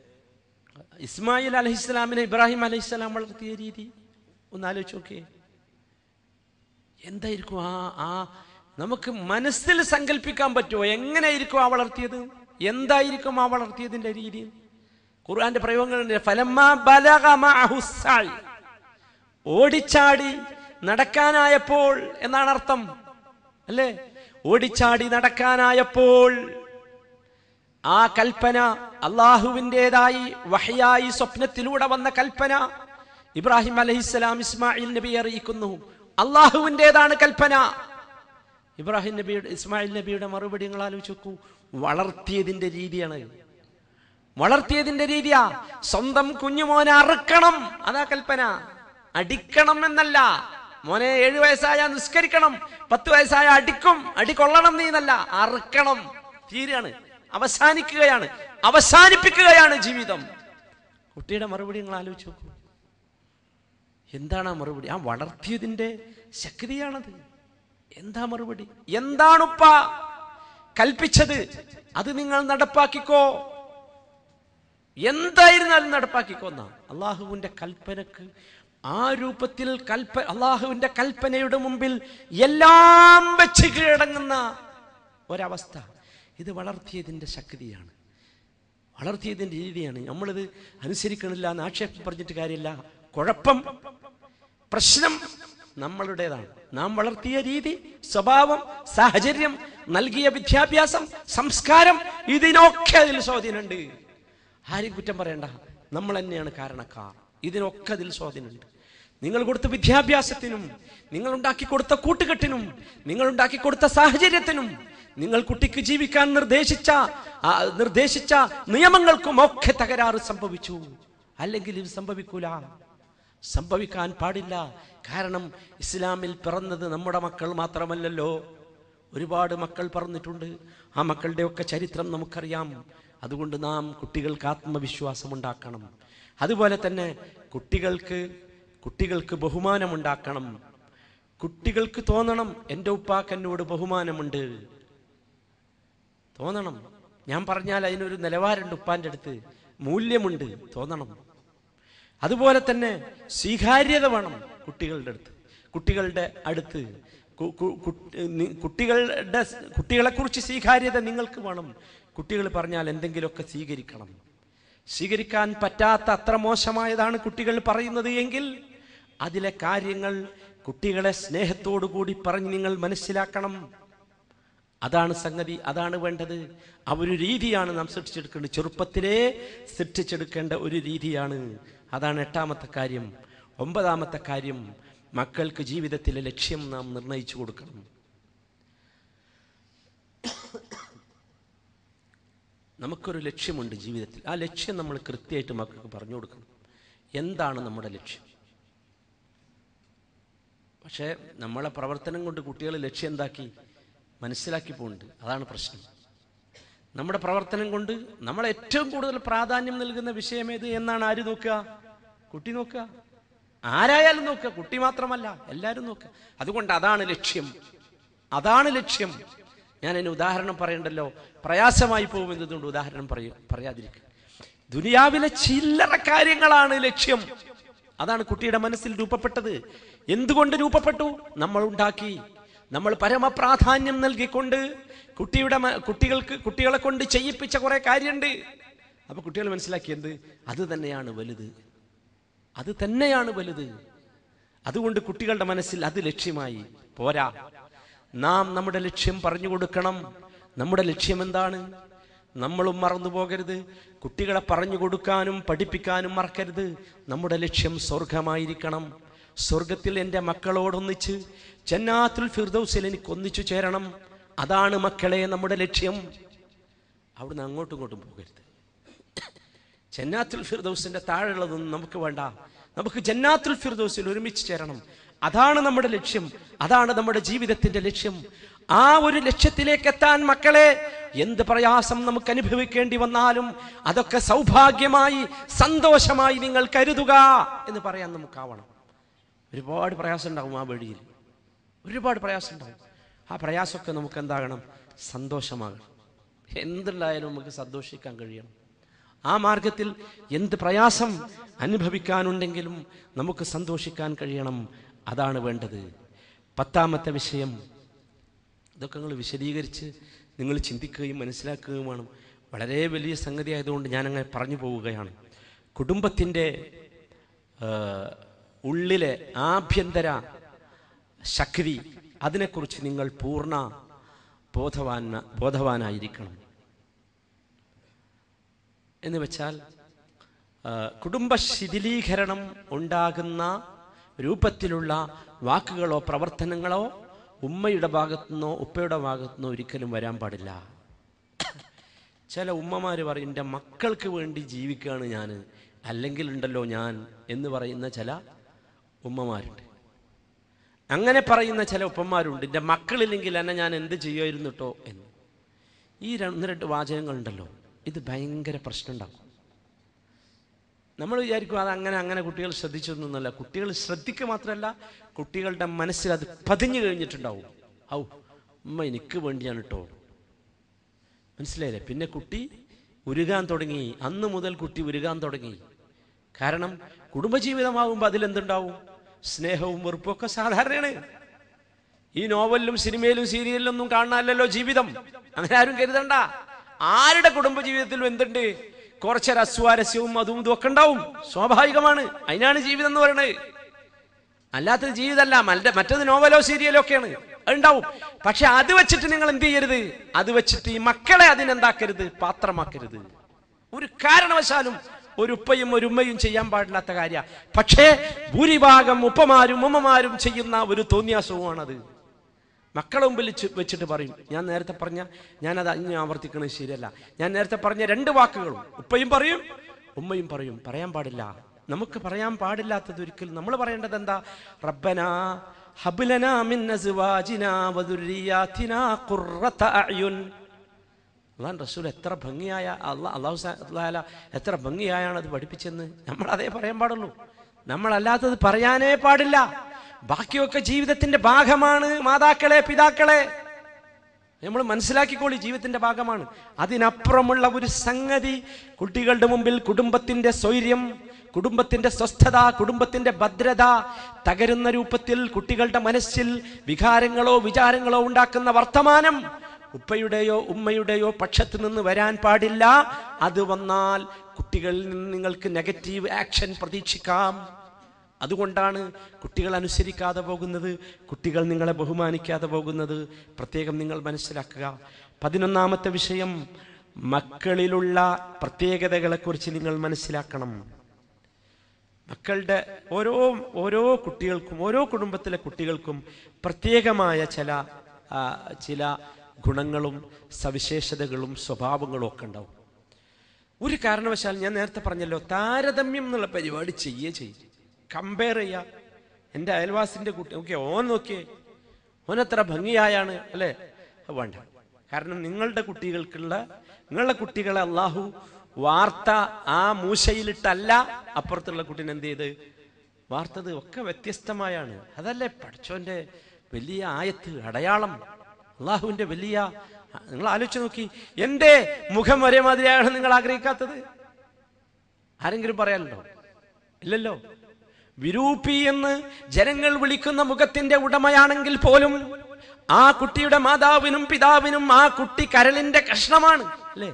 ഇസ്മായിൽ അലഹിസ്ലാമിനെ ഇബ്രാഹിം അലഹിസ്ലാം വളർത്തിയ രീതി ഒന്ന് ആലോചിച്ച് നോക്കിയേ എന്തായിരിക്കും ആ ആ നമുക്ക് മനസ്സിൽ സങ്കല്പിക്കാൻ പറ്റുമോ എങ്ങനെയായിരിക്കും ആ വളർത്തിയത് എന്തായിരിക്കും ആ വളർത്തിയതിന്റെ രീതി ഖുർആന്റെ പ്രയോഗങ്ങളുണ്ട് ഫലമ്മ ബലഗ മഅഹു സായ്. ഓടിച്ചാടി നടക്കാനായപ്പോൾ എന്നാണ് അർത്ഥം അല്ലേ ഓടിച്ചാടി നടക്കാനായപ്പോൾ ആ കൽപ്പന അള്ളാഹുവിൻ്റെതായി വഹയായി സ്വപ്നത്തിലൂടെ വന്ന കൽപ്പന ഇബ്രാഹിം അലഹിസ്സലാം ഇസ്മായിൽ നബി അറിയിക്കുന്നു അള്ളാഹുവിൻ്റെതാണ് കൽപ്പന ഇബ്രാഹിം നബിയുടെ ഇസ്മായിൽ നബിയുടെ മറുപടി നിങ്ങൾ ആലോചിച്ച് നോക്കൂ വളർത്തിയതിന്റെ രീതിയാണ് വളർത്തിയതിന്റെ രീതിയാ സ്വന്തം കുഞ്ഞുമോനെ അറുക്കണം അതാ കൽപ്പന അടിക്കണം എന്നല്ല മോനെ ഏഴു വയസ്സായ നിസ്കരിക്കണം പത്ത് വയസ്സായ അടിക്കും അടി കൊള്ളണം നീ എന്നല്ല അറുക്കണം തീരാണ് അവസാനിക്കുകയാണ് അവസാനിപ്പിക്കുകയാണ് ജീവിതം കുട്ടിയുടെ മറുപടി നിങ്ങൾ ആലോചിച്ച് നോക്കൂ എന്താണ് ആ മറുപടി ആ വളർത്തിയതിന്റെ ശക്തിയാണത് എന്താ മറുപടി എന്താണുപ്പ കൽപ്പിച്ചത് അത് നിങ്ങൾ നടപ്പാക്കിക്കോ എന്തായിരുന്നാലും നടപ്പാക്കിക്കോന്ന അള്ളാഹുവിന്റെ കൽപ്പനക്ക് ആ രൂപത്തിൽ കൽപ്പ അള്ളാഹുവിന്റെ കൽപ്പനയുടെ മുമ്പിൽ എല്ലാം വെച്ച് കീഴടങ്ങുന്ന ഒരവസ്ഥ ഇത് വളർത്തിയതിന്റെ ശക്തിയാണ് വളർത്തിയതിന്റെ രീതിയാണ് നമ്മളിത് അനുസരിക്കണില്ല എന്ന് ആക്ഷേപം പറഞ്ഞിട്ട് കാര്യമില്ല കുഴപ്പം പ്രശ്നം നമ്മളുടേതാണ് നാം വളർത്തിയ രീതി സ്വഭാവം സാഹചര്യം നൽകിയ വിദ്യാഭ്യാസം സംസ്കാരം ഇതിനൊക്കെ അതിൽ സ്വാധീനമുണ്ട് ആരും കുറ്റം പറയണ്ട നമ്മൾ തന്നെയാണ് കാരണക്കാർ ഇതിനൊക്കെ അതിൽ സ്വാധീനമുണ്ട് നിങ്ങൾ കൊടുത്ത വിദ്യാഭ്യാസത്തിനും നിങ്ങൾ ഉണ്ടാക്കി കൊടുത്ത കൂട്ടുകെട്ടിനും നിങ്ങൾ ഉണ്ടാക്കി കൊടുത്ത സാഹചര്യത്തിനും നിങ്ങൾ കുട്ടിക്ക് ജീവിക്കാൻ നിർദ്ദേശിച്ച ആ, നിർദ്ദേശിച്ച നിയമങ്ങൾക്കും ഒക്കെ തകരാറ് സംഭവിച്ചു അല്ലെങ്കിൽ ഇത് സംഭവിക്കൂല സംഭവിക്കാൻ പാടില്ല കാരണം ഇസ്ലാമിൽ പിറന്നത് നമ്മുടെ മക്കൾ മാത്രമല്ലല്ലോ ഒരുപാട് മക്കൾ പറഞ്ഞിട്ടുണ്ട് ആ മക്കളുടെയൊക്കെ ചരിത്രം നമുക്കറിയാം അതുകൊണ്ട് നാം കുട്ടികൾക്ക് ആത്മവിശ്വാസം ഉണ്ടാക്കണം അതുപോലെ തന്നെ കുട്ടികൾക്ക് കുട്ടികൾക്ക് ബഹുമാനമുണ്ടാക്കണം കുട്ടികൾക്ക് തോന്നണം എൻ്റെ ഉപ്പാക്ക് എന്നോട് ബഹുമാനമുണ്ട് തോന്നണം ഞാൻ പറഞ്ഞാൽ അതിനൊരു നിലവാരമുണ്ട് ഉപ്പാൻ്റെ അടുത്ത് മൂല്യമുണ്ട് തോന്നണം അതുപോലെ തന്നെ സ്വീകാര്യത വേണം കുട്ടികളുടെ അടുത്ത് കുട്ടികളുടെ അടുത്ത് കു- കു- കു- നി- കുട്ടികളുടെ കുട്ടികളെക്കുറിച്ച് സ്വീകാര്യത നിങ്ങൾക്ക് വേണം കുട്ടികൾ പറഞ്ഞാൽ എന്തെങ്കിലുമൊക്കെ സ്വീകരിക്കണം സ്വീകരിക്കാൻ പറ്റാത്ത അത്ര മോശമായതാണ് കുട്ടികൾ പറയുന്നത് എങ്കിൽ അതിലെ കാര്യങ്ങൾ കുട്ടികളെ സ്നേഹത്തോടു കൂടി പറഞ്ഞ് നിങ്ങൾ മനസ്സിലാക്കണം അതാണ് സംഗതി അതാണ് വേണ്ടത് ആ ഒരു രീതിയാണ് നാം സൃഷ്ടിച്ചെടുക്കേണ്ടത് ചെറുപ്പത്തിലേ സൃഷ്ടിച്ചെടുക്കേണ്ട ഒരു രീതിയാണ് അതാണ് എട്ടാമത്തെ കാര്യം ഒമ്പതാമത്തെ കാര്യം മക്കൾക്ക് ജീവിതത്തിലെ ലക്ഷ്യം നാം നിർണയിച്ചു കൊടുക്കണം നമുക്കൊരു ലക്ഷ്യമുണ്ട് ജീവിതത്തിൽ ആ ലക്ഷ്യം നമ്മൾ കൃത്യമായിട്ട് മക്കൾക്ക് പറഞ്ഞു കൊടുക്കണം എന്താണ് നമ്മുടെ ലക്ഷ്യം പക്ഷേ നമ്മളെ പ്രവർത്തനം കൊണ്ട് കുട്ടികൾ ലക്ഷ്യം എന്താക്കി മനസ്സിലാക്കി പോകുന്നുണ്ട് അതാണ് പ്രശ്നം നമ്മുടെ പ്രവർത്തനം കൊണ്ട് നമ്മൾ ഏറ്റവും കൂടുതൽ പ്രാധാന്യം നൽകുന്ന വിഷയം ഏത് എന്നാണ് ആര് നോക്കുക കുട്ടി നോക്കുക ആരായാലും നോക്കുക കുട്ടി മാത്രമല്ല എല്ലാവരും നോക്കുക അതുകൊണ്ട് അതാണ് ലക്ഷ്യം അതാണ് ലക്ഷ്യം ഞാൻ അതിന് ഉദാഹരണം പറയണ്ടല്ലോ പ്രയാസമായി പോകുമെന്നതുകൊണ്ട് ഉദാഹരണം പറയും പറയാതിരിക്കുക ദുനിയാവിലെ ചില്ലറ കാര്യങ്ങളാണ് ലക്ഷ്യം അതാണ് കുട്ടിയുടെ മനസ്സിൽ രൂപപ്പെട്ടത് എന്തുകൊണ്ട് രൂപപ്പെട്ടു നമ്മൾ ഉണ്ടാക്കി നമ്മൾ പരമപ്രാധാന്യം നൽകിക്കൊണ്ട് കുട്ടിയുടെ മ- കുട്ടികൾക്ക് കുട്ടികളെ കൊണ്ട് ചെയ്യിപ്പിച്ച കുറെ കാര്യമുണ്ട് അപ്പൊ കുട്ടികൾ മനസ്സിലാക്കി എന്ത് അത് തന്നെയാണ് വലുത് അത് തന്നെയാണ് വലുത് അതുകൊണ്ട് കുട്ടികളുടെ മനസ്സിൽ അത് ലക്ഷ്യമായി പോരാ നാം നമ്മുടെ ലക്ഷ്യം പറഞ്ഞു കൊടുക്കണം നമ്മുടെ ലക്ഷ്യം എന്താണ് നമ്മളും മറന്നു പോകരുത് കുട്ടികളെ പറഞ്ഞു കൊടുക്കാനും പഠിപ്പിക്കാനും മറക്കരുത് നമ്മുടെ ലക്ഷ്യം സ്വർഗമായിരിക്കണം സ്വർഗത്തിൽ എൻ്റെ മക്കളോടൊന്നിച്ച് ജന്നാത്തുൽ ഫിർദൗസിൽ എനിക്ക് ഒന്നിച്ചു ചേരണം അതാണ് മക്കളെ നമ്മുടെ ലക്ഷ്യം അവിടുന്ന് അങ്ങോട്ടും ഇങ്ങോട്ടും പോകരുത് ജന്നാത്തുൽ ഫിർദൗസിന്റെ താഴെയുള്ളതൊന്നും നമുക്ക് വേണ്ട നമുക്ക് ജന്നാത്തുൽ ഫിർദൗസിൽ ഒരുമിച്ച് ചേരണം അതാണ് നമ്മുടെ ലക്ഷ്യം അതാണ് നമ്മുടെ ജീവിതത്തിന്റെ ലക്ഷ്യം ആ ഒരു ലക്ഷ്യത്തിലേക്ക് എത്താൻ മക്കളെ എന്ത് പ്രയാസം നമുക്ക് അനുഭവിക്കേണ്ടി വന്നാലും അതൊക്കെ സൗഭാഗ്യമായി സന്തോഷമായി നിങ്ങൾ കരുതുക എന്ന് പറയാൻ നമുക്കാവണം ഒരുപാട് പ്രയാസം ഉണ്ടാവും ആ വഴിയിൽ ഒരുപാട് പ്രയാസം ഉണ്ടാവും ആ പ്രയാസമൊക്കെ നമുക്ക് എന്താകണം സന്തോഷമാകണം എന്തുണ്ടായാലും നമുക്ക് സന്തോഷിക്കാൻ കഴിയണം ആ മാർഗത്തിൽ എന്ത് പ്രയാസം അനുഭവിക്കാനുണ്ടെങ്കിലും നമുക്ക് സന്തോഷിക്കാൻ കഴിയണം അതാണ് വേണ്ടത് പത്താമത്തെ വിഷയം ഇതൊക്കെ നിങ്ങൾ വിശദീകരിച്ച് നിങ്ങൾ ചിന്തിക്കുകയും മനസ്സിലാക്കുകയും വേണം വളരെ വലിയ സംഗതി ആയതുകൊണ്ട് ഞാനങ്ങനെ പറഞ്ഞു പോവുകയാണ് കുടുംബത്തിൻ്റെ ആ, ഉള്ളിലെ ആഭ്യന്തര ശക്തി അതിനെക്കുറിച്ച് നിങ്ങൾ പൂർണ്ണ ബോധവാൻ ബോധവാനായിരിക്കണം എന്ന് വെച്ചാൽ ആ, കുടുംബ ശിഥിലീകരണം ഉണ്ടാകുന്ന രൂപത്തിലുള്ള വാക്കുകളോ പ്രവർത്തനങ്ങളോ ഉമ്മയുടെ ഭാഗത്തുനിന്നോ ഉപ്പയുടെ ഭാഗത്തുനിന്നോ ഒരിക്കലും വരാൻ പാടില്ല ചില ഉമ്മമാർ പറയും എൻ്റെ മക്കൾക്ക് വേണ്ടി ജീവിക്കുകയാണ് ഞാൻ അല്ലെങ്കിൽ ഉണ്ടല്ലോ ഞാൻ എന്ന് പറയുന്ന ചില ഉമ്മമാരുണ്ട് അങ്ങനെ പറയുന്ന ചില ഉപ്പന്മാരുണ്ട് എൻ്റെ മക്കളില്ലെങ്കിൽ എന്നെ ഞാൻ എന്ത് ചെയ്യുമായിരുന്നു കേട്ടോ എന്ന് ഈ രണ്ട് രണ്ട് വാചകങ്ങളുണ്ടല്ലോ ഇത് ഭയങ്കര പ്രശ്നം ഉണ്ടാക്കും നമ്മൾ വിചാരിക്കും അത് അങ്ങനെ അങ്ങനെ കുട്ടികൾ ശ്രദ്ധിച്ചൊന്നുമല്ല കുട്ടികൾ ശ്രദ്ധിക്കുക മാത്രമല്ല കുട്ടികളുടെ മനസ്സിൽ അത് പതിഞ്ഞു കഴിഞ്ഞിട്ടുണ്ടാവും ഔ ഉമ്മ എനിക്ക് വേണ്ടിയാണ് കേട്ടോ മനസ്സിലായില്ലേ പിന്നെ കുട്ടി ഉരുകാൻ തുടങ്ങി അന്ന് മുതൽ കുട്ടി ഉരുകാൻ തുടങ്ങി കാരണം കുടുംബജീവിതമാകുമ്പോൾ അതിലെന്തുണ്ടാവും സ്നേഹവും വെറുപ്പും ഒക്കെ സാധാരണയാണ് ഈ നോവലിലും സിനിമയിലും സീരിയലിലും ഒന്നും കാണാനല്ലോ ജീവിതം അങ്ങനെ ആരും കരുതണ്ട ആരുടെ കുടുംബജീവിതത്തിലും എന്തുണ്ട് കുറച്ചൊരു അസ്വാരസ്യവും അതും ഇതും ഒക്കെ ഉണ്ടാവും സ്വാഭാവികമാണ് അതിനാണ് ജീവിതം എന്ന് പറയുന്നത് അല്ലാത്തത് ജീവിതമല്ല മറ്റേ മറ്റത് നോവലോ സീരിയലോ ഒക്കെയാണ് ഉണ്ടാവും പക്ഷെ അത് വെച്ചിട്ട് നിങ്ങൾ എന്ത് ചെയ്യരുത് അത് വെച്ചിട്ട് ഈ മക്കളെ അതിനെന്താക്കരുത് പാത്രമാക്കരുത് ഒരു കാരണവശാലും ഒരു ഉപ്പയും ഒരു ഉമ്മയും ചെയ്യാൻ പാടില്ലാത്ത കാര്യ പക്ഷേ ഭൂരിഭാഗം ഉപ്പമാരും ഉമ്മമാരും ചെയ്യുന്ന ഒരു തോന്നിയാസവുമാണത് മക്കളെ മുമ്പിൽ ചു- വെച്ചിട്ട് പറയും ഞാൻ നേരത്തെ പറഞ്ഞ ഞാനത് അഞ്ഞ് ആവർത്തിക്കണത് ശരിയല്ല ഞാൻ നേരത്തെ പറഞ്ഞ രണ്ട് വാക്കുകളും ഉപ്പയും പറയും ഉമ്മയും പറയും പറയാൻ പാടില്ല നമുക്ക് പറയാൻ പാടില്ലാത്തത് ഒരിക്കലും നമ്മൾ പറയേണ്ടത് എന്താ റബ്ബന ഹബ്ലന മിൻ അസ്വാജിനാ വദുർരിയാതിനാ ഖുർറത അഅ്യുൻ അള്ളാൻ റസൂൽ എത്ര ഭംഗിയായ അള്ളാഹ് അള്ളാഹു താല എത്ര ഭംഗിയായാണ് അത് പഠിപ്പിച്ചെന്ന് നമ്മൾ അതേ പറയാൻ പാടുള്ളൂ നമ്മളല്ലാത്തത് പറയാനേ പാടില്ല ബാക്കിയൊക്കെ ജീവിതത്തിന്റെ ഭാഗമാണ് മാതാക്കളെ പിതാക്കളെ നമ്മൾ മനസ്സിലാക്കിക്കോളി ജീവിതത്തിന്റെ ഭാഗമാണ് അതിനപ്പുറമുള്ള ഒരു സംഗതി കുട്ടികളുടെ മുമ്പിൽ കുടുംബത്തിന്റെ സ്വൈര്യം കുടുംബത്തിന്റെ സ്വസ്ഥത കുടുംബത്തിന്റെ ഭദ്രത തകരുന്ന രൂപത്തിൽ കുട്ടികളുടെ മനസ്സിൽ വികാരങ്ങളോ വിചാരങ്ങളോ ഉണ്ടാക്കുന്ന വർത്തമാനം ഉപ്പയുടെയോ ഉമ്മയുടെയോ പക്ഷത്ത് നിന്ന് വരാൻ പാടില്ല അത് വന്നാൽ കുട്ടികളിൽ നിന്ന് നിങ്ങൾക്ക് നെഗറ്റീവ് ആക്ഷൻ പ്രതീക്ഷിക്കാം അതുകൊണ്ടാണ് കുട്ടികൾ അനുസരിക്കാതെ പോകുന്നത് കുട്ടികൾ നിങ്ങളെ ബഹുമാനിക്കാതെ പോകുന്നത് പ്രത്യേകം നിങ്ങൾ മനസ്സിലാക്കുക പതിനൊന്നാമത്തെ വിഷയം മക്കളിലുള്ള പ്രത്യേകതകളെക്കുറിച്ച് നിങ്ങൾ മനസ്സിലാക്കണം മക്കളുടെ ഓരോ ഓരോ കുട്ടികൾക്കും ഓരോ കുടുംബത്തിലെ കുട്ടികൾക്കും പ്രത്യേകമായ ചില ആ, ചില ഗുണങ്ങളും സവിശേഷതകളും സ്വഭാവങ്ങളും ഒക്കെ ഉണ്ടാവും ഒരു കാരണവശാൽ ഞാൻ നേരത്തെ പറഞ്ഞല്ലോ താരതമ്യം എന്നുള്ള പരിപാടി ചെയ്യേ ചെയ്യും കമ്പയർ ചെയ്യുക എൻ്റെ അയൽവാസിൻ്റെ കുട്ടി നോക്കിയേ ഓൻ നോക്കിയേ ഓനെത്ര ഭംഗിയായാണ് അല്ലേ അത് വേണ്ട കാരണം നിങ്ങളുടെ കുട്ടികൾക്കുള്ള നിങ്ങളുടെ കുട്ടികളെ അള്ളാഹു വാർത്ത ആ മൂശയിലിട്ടല്ല അപ്പുറത്തുള്ള കുട്ടീനെ എന്ത് ചെയ്ത് വാർത്തത് ഒക്കെ വ്യത്യസ്തമായാണ് അതല്ലേ പഠിച്ചോന്റെ വലിയ ആയത്ത് അടയാളം അള്ളാഹുവിന്റെ വലിയ നിങ്ങൾ ആലോചിച്ച് നോക്കി എന്റെ മുഖം ഒരേ മാതിരിയാണ് നിങ്ങൾ ആഗ്രഹിക്കാത്തത് ആരെങ്കിലും പറയാനുണ്ടോ ഇല്ലല്ലോ വിരൂപി എന്ന് ജനങ്ങൾ വിളിക്കുന്ന മുഖത്തിന്റെ ഉടമയാണെങ്കിൽ പോലും ആ കുട്ടിയുടെ മാതാവിനും പിതാവിനും ആ കുട്ടി കരളിന്റെ കഷ്ണമാണ് അല്ലേ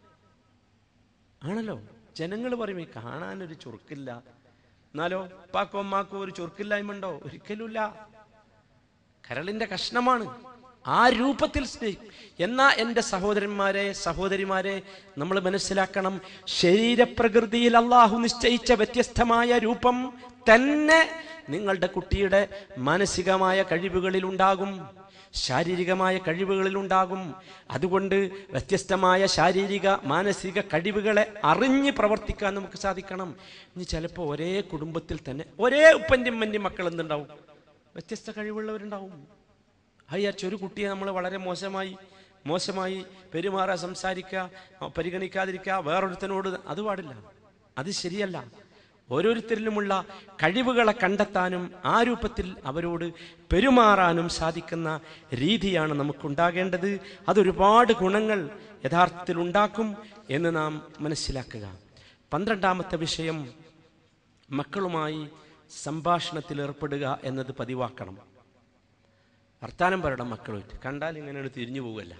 ആണല്ലോ ജനങ്ങൾ പറയും "ഈ കാണാനൊരു ചുറുക്കില്ല എന്നാലോ ഉപ്പാക്കോ അമ്മാക്കോ ഒരു ചുറുക്കില്ലായ്മ ഉണ്ടോ ഒരിക്കലുമില്ല കരളിന്റെ കഷ്ണമാണ് ആ രൂപത്തിൽ സ്നേഹിക്കും എന്നാ എൻ്റെ സഹോദരന്മാരെ സഹോദരിമാരെ നമ്മൾ മനസ്സിലാക്കണം ശരീരപ്രകൃതിയിൽ അള്ളാഹു നിശ്ചയിച്ച വ്യത്യസ്തമായ രൂപം തന്നെ നിങ്ങളുടെ കുട്ടിയുടെ മാനസികമായ കഴിവുകളിൽ ഉണ്ടാകും ശാരീരികമായ കഴിവുകളിൽ ഉണ്ടാകും അതുകൊണ്ട് വ്യത്യസ്തമായ ശാരീരിക മാനസിക കഴിവുകളെ അറിഞ്ഞ് പ്രവർത്തിക്കാൻ നമുക്ക് സാധിക്കണം ഇനി ചിലപ്പോൾ ഒരേ കുടുംബത്തിൽ തന്നെ ഒരേ ഉപ്പൻ്റെയും ഉമ്മൻ്റെയും മക്കൾ എന്തുണ്ടാവും വ്യത്യസ്ത കഴിവുള്ളവരുണ്ടാവും അയ്യാച്ച ഒരു കുട്ടിയെ നമ്മൾ വളരെ മോശമായി മോശമായി പെരുമാറുക സംസാരിക്കുക പരിഗണിക്കാതിരിക്കുക വേറൊരുത്തനോട് അത് പാടില്ല അത് ശരിയല്ല ഓരോരുത്തരിലുമുള്ള കഴിവുകളെ കണ്ടെത്താനും ആ രൂപത്തിൽ അവരോട് പെരുമാറാനും സാധിക്കുന്ന രീതിയാണ് നമുക്കുണ്ടാകേണ്ടത് അതൊരുപാട് ഗുണങ്ങൾ യഥാർത്ഥത്തിൽ ഉണ്ടാക്കും എന്ന് നാം മനസ്സിലാക്കുക പന്ത്രണ്ടാമത്തെ വിഷയം മക്കളുമായി സംഭാഷണത്തിൽ ഏർപ്പെടുക എന്നത് പതിവാക്കണം വർത്താനം പറയണം മക്കളുമായിട്ട് കണ്ടാൽ ഇങ്ങനെ തിരിഞ്ഞു പോവുകയല്ല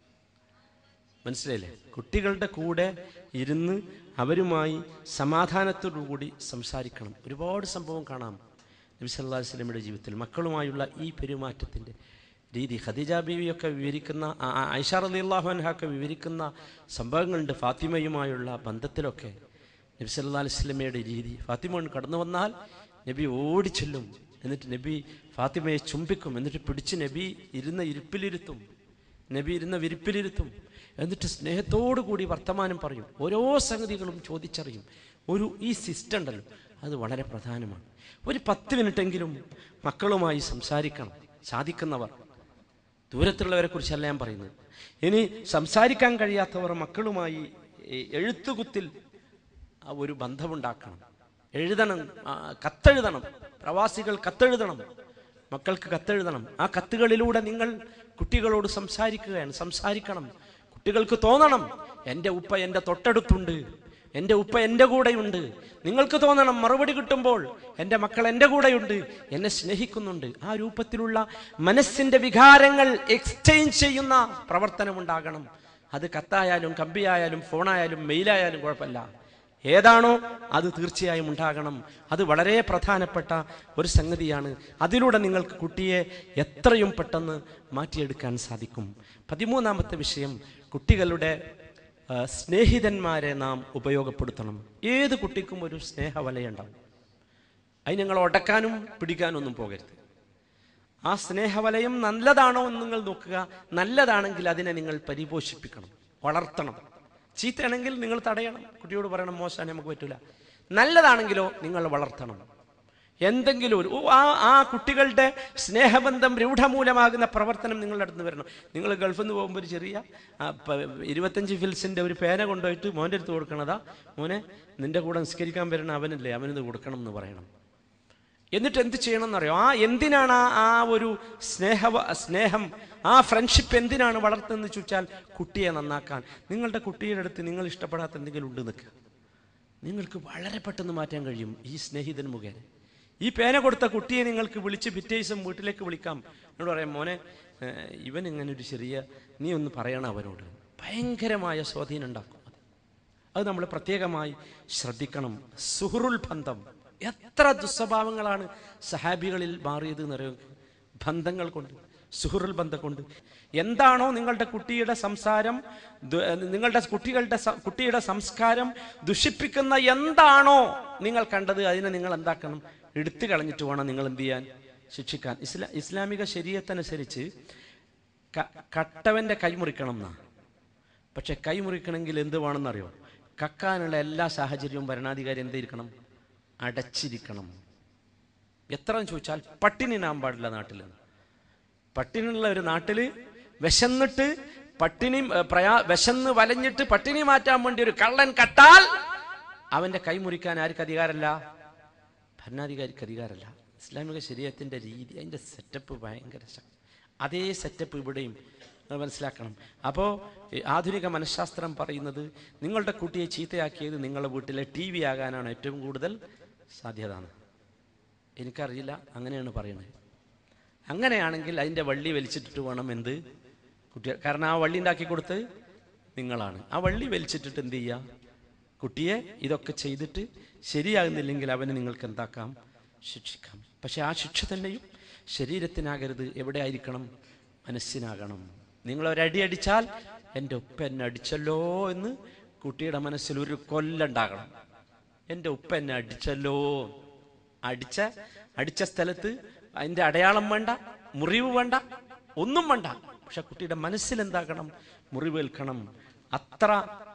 മനസ്സിലായില്ലേ കുട്ടികളുടെ കൂടെ ഇരുന്ന് അവരുമായി സമാധാനത്തോടുകൂടി സംസാരിക്കണം ഒരുപാട് സംഭവം കാണാം നബി സല്ലല്ലാഹു അലൈഹി വസല്ലമയുടെ ജീവിതത്തിൽ മക്കളുമായുള്ള ഈ പെരുമാറ്റത്തിൻ്റെ രീതി ഖദീജ ബീവിയൊക്കെ വിവരിക്കുന്ന ആ- ആ ഐഷ റളിയല്ലാഹു അൻഹ ഒക്കെ വിവരിക്കുന്ന സംഭവങ്ങളുണ്ട് ഫാത്തിമയുമായുള്ള ബന്ധത്തിലൊക്കെ നബി സല്ലല്ലാഹു അലൈഹി വസല്ലമയുടെ രീതി ഫാത്തിമ കൊണ്ട് കടന്നു വന്നാൽ നബി ഓടിച്ചെല്ലും എന്നിട്ട് നബി ഫാത്തിമയെ ചുംബിക്കും എന്നിട്ട് പിടിച്ച് നബി ഇരുന്ന ഇരിപ്പിലിരുത്തും നബി ഇരുന്ന വിരിപ്പിലിരുത്തും എന്നിട്ട് സ്നേഹത്തോടു കൂടി വർത്തമാനം പറയും ഓരോ സംഗതികളും ചോദിച്ചറിയും ഒരു ഈ സിസ്റ്റം ഉണ്ടല്ലോ അത് വളരെ പ്രധാനമാണ് ഒരു പത്ത് മിനിറ്റെങ്കിലും മക്കളുമായി സംസാരിക്കണം സാധിക്കുന്നവർ ദൂരത്തുള്ളവരെ കുറിച്ചല്ല ഞാൻ പറയുന്നത് ഇനി സംസാരിക്കാൻ കഴിയാത്തവർ മക്കളുമായി ഈ എഴുത്തുകുത്തിൽ ആ ഒരു ബന്ധമുണ്ടാക്കണം എഴുതണം ആ, കത്തെഴുതണം പ്രവാസികൾ കത്തെഴുതണം മക്കൾക്ക് കത്തെഴുതണം ആ കത്തുകളിലൂടെ നിങ്ങൾ കുട്ടികളോട് സംസാരിക്കുകയാണ് സംസാരിക്കണം കുട്ടികൾക്ക് തോന്നണം എൻ്റെ ഉപ്പ എൻ്റെ തൊട്ടടുത്തുണ്ട് എൻ്റെ ഉപ്പ എൻ്റെ കൂടെയുണ്ട് നിങ്ങൾക്ക് തോന്നണം മറുപടി കിട്ടുമ്പോൾ എൻ്റെ മക്കൾ എൻ്റെ കൂടെയുണ്ട് എന്നെ സ്നേഹിക്കുന്നുണ്ട് ആ രൂപത്തിലുള്ള മനസ്സിൻ്റെ വികാരങ്ങൾ എക്സ്ചേഞ്ച് ചെയ്യുന്ന പ്രവർത്തനം ഉണ്ടാകണം അത് കത്തായാലും കമ്പിയായാലും ഫോണായാലും മെയിലായാലും കുഴപ്പമില്ല ഏതാണോ അത് തീർച്ചയായും ഉണ്ടാകണം അത് വളരെ പ്രധാനപ്പെട്ട ഒരു സംഗതിയാണ് അതിലൂടെ നിങ്ങൾക്ക് കുട്ടിയെ എത്രയും പെട്ടെന്ന് മാറ്റിയെടുക്കാൻ സാധിക്കും പതിമൂന്നാമത്തെ വിഷയം കുട്ടികളുടെ ആ, സ്നേഹിതന്മാരെ നാം ഉപയോഗപ്പെടുത്തണം ഏത് കുട്ടിക്കും ഒരു സ്നേഹവലയുണ്ടാവും അത് നിങ്ങൾ ഒടക്കാനും പിടിക്കാനൊന്നും പോകരുത് ആ സ്നേഹവലയം നല്ലതാണോ എന്ന് നിങ്ങൾ നോക്കുക നല്ലതാണെങ്കിൽ അതിനെ നിങ്ങൾ പരിപോഷിപ്പിക്കണം വളർത്തണം ചീത്തയാണെങ്കിൽ നിങ്ങൾ തടയണം കുട്ടിയോട് പറയണം മോശം നമുക്ക് പറ്റൂല നല്ലതാണെങ്കിലോ നിങ്ങൾ വളർത്തണം എന്തെങ്കിലും ഒരു ഓ, ആ ആ കുട്ടികളുടെ സ്നേഹബന്ധം രൂഢമൂലമാകുന്ന പ്രവർത്തനം നിങ്ങളുടെ അടുത്ത് വരണം നിങ്ങൾ ഗൾഫിൽ നിന്ന് പോകുമ്പോൾ ഒരു ചെറിയ ആ, പ- ഇരുപത്തഞ്ച് ഫിൽസിന്റെ ഒരു പേന കൊണ്ടുപോയിട്ട് മോൻ്റെ അടുത്ത് കൊടുക്കണതാ മോനെ നിന്റെ കൂടെ നിസ്കരിക്കാൻ വരണ അവനല്ലേ അവനിത് കൊടുക്കണം എന്ന് പറയണം എന്നിട്ട് എന്ത് ചെയ്യണം എന്നറിയോ ആ എന്തിനാണ് ആ ആ ഒരു സ്നേഹ സ്നേഹം ആ ഫ്രണ്ട്ഷിപ്പ് എന്തിനാണ് വളർത്തുന്നത് ചോദിച്ചാൽ കുട്ടിയെ നന്നാക്കാൻ നിങ്ങളുടെ കുട്ടിയുടെ അടുത്ത് നിങ്ങൾ ഇഷ്ടപ്പെടാത്ത എന്തെങ്കിലും ഉണ്ട് നിൽക്കുക നിങ്ങൾക്ക് വളരെ പെട്ടെന്ന് മാറ്റാൻ കഴിയും ഈ സ്നേഹിതൻ മുഖേന ഈ പേന കൊടുത്ത കുട്ടിയെ നിങ്ങൾക്ക് വിളിച്ച് പിറ്റേ ദിവസം വീട്ടിലേക്ക് വിളിക്കാം എന്നോട് പറയാം മോനെ ഏഹ്, ഇവൻ ഇങ്ങനെ ഒരു ചെറിയ നീ ഒന്ന് പറയണം അവനോട് ഭയങ്കരമായ സ്വാധീനം ഉണ്ടാക്കും അത് അത് നമ്മൾ പ്രത്യേകമായി ശ്രദ്ധിക്കണം സുഹൃൽ ബന്ധം എത്ര ദുസ്വഭാവങ്ങളാണ് സഹാബികളിൽ മാറിയത് എന്നറിയോ ബന്ധങ്ങൾ കൊണ്ട് സുഹൃൽ ബന്ധം കൊണ്ട് എന്താണോ നിങ്ങളുടെ കുട്ടിയുടെ സംസാരം ദു- നിങ്ങളുടെ കുട്ടികളുടെ സ- കുട്ടിയുടെ സംസ്കാരം ദുഷിപ്പിക്കുന്ന എന്താണോ നിങ്ങൾ കണ്ടത് അതിനെ നിങ്ങൾ എന്താക്കണം എടുത്തു കളഞ്ഞിട്ട് വേണം നിങ്ങൾ എന്ത് ചെയ്യാൻ ശിക്ഷിക്കാൻ ഇസ്ലാ ഇസ്ലാമിക ശരീരത്തനുസരിച്ച് ക- കട്ടവന്റെ കൈ മുറിക്കണം എന്നാ പക്ഷെ കൈ മുറിക്കണമെങ്കിൽ എന്ത് വേണമെന്നറിയോ കക്കാനുള്ള എല്ലാ സാഹചര്യവും ഭരണാധികാരി എന്തിരിക്കണം അടച്ചിരിക്കണം എത്ര എന്ന് ചോദിച്ചാൽ പട്ടിണി നാൻ പാടില്ല നാട്ടിൽ പട്ടിണിയുള്ള ഒരു നാട്ടില് വിശന്നിട്ട് പട്ടിണി ഏ, പ്രയാ വിശന്ന് വലഞ്ഞിട്ട് പട്ടിണി മാറ്റാൻ വേണ്ടി ഒരു കള്ളൻ കട്ടാൽ അവന്റെ കൈ മുറിക്കാൻ ആർക്ക് അധികാരമല്ല ഭരണാധികാരിക്ക് അധികാരമല്ല ഇസ്ലാമിക ശരീരത്തിന്റെ രീതി അതിന്റെ സെറ്റപ്പ് ഭയങ്കര ശക്തി അതേ സെറ്റപ്പ് ഇവിടെയും അത് മനസ്സിലാക്കണം അപ്പോൾ ആധുനിക മനഃശാസ്ത്രം പറയുന്നത് നിങ്ങളുടെ കുട്ടിയെ ചീത്തയാക്കിയത് നിങ്ങളുടെ വീട്ടിലെ ടി വി ആകാനാണ് ഏറ്റവും കൂടുതൽ സാധ്യത എന്ന്. എനിക്കറിയില്ല അങ്ങനെയാണ് പറയുന്നത് അങ്ങനെയാണെങ്കിൽ അതിൻ്റെ വള്ളി വലിച്ചിട്ടിട്ട് വേണം എന്ത് കുട്ടികൾ കാരണം ആ വള്ളി ഉണ്ടാക്കി കൊടുത്ത് നിങ്ങളാണ് ആ വള്ളി വലിച്ചിട്ടിട്ട് എന്ത് ചെയ്യുക കുട്ടിയെ ഇതൊക്കെ ചെയ്തിട്ട് ശരിയാകുന്നില്ലെങ്കിൽ അവനെ നിങ്ങൾക്ക് എന്താക്കാം ശിക്ഷിക്കാം പക്ഷെ ആ ശിക്ഷ തന്നെയും ശരീരത്തിനാകരുത് എവിടെ ആയിരിക്കണം മനസ്സിനാകണം നിങ്ങൾ ഒരടി അടിച്ചാൽ എൻ്റെ ഉപ്പ എന്നെ അടിച്ചല്ലോ എന്ന് കുട്ടിയുടെ മനസ്സിൽ ഒരു കൊല്ലുണ്ടാകണം എൻ്റെ ഉപ്പ എന്നെ അടിച്ചല്ലോ അടിച്ച അടിച്ച സ്ഥലത്ത് അതിൻ്റെ അടയാളം വേണ്ട മുറിവ് വേണ്ട ഒന്നും വേണ്ട പക്ഷെ കുട്ടിയുടെ മനസ്സിൽ എന്താക്കണം മുറിവേൽക്കണം അത്ര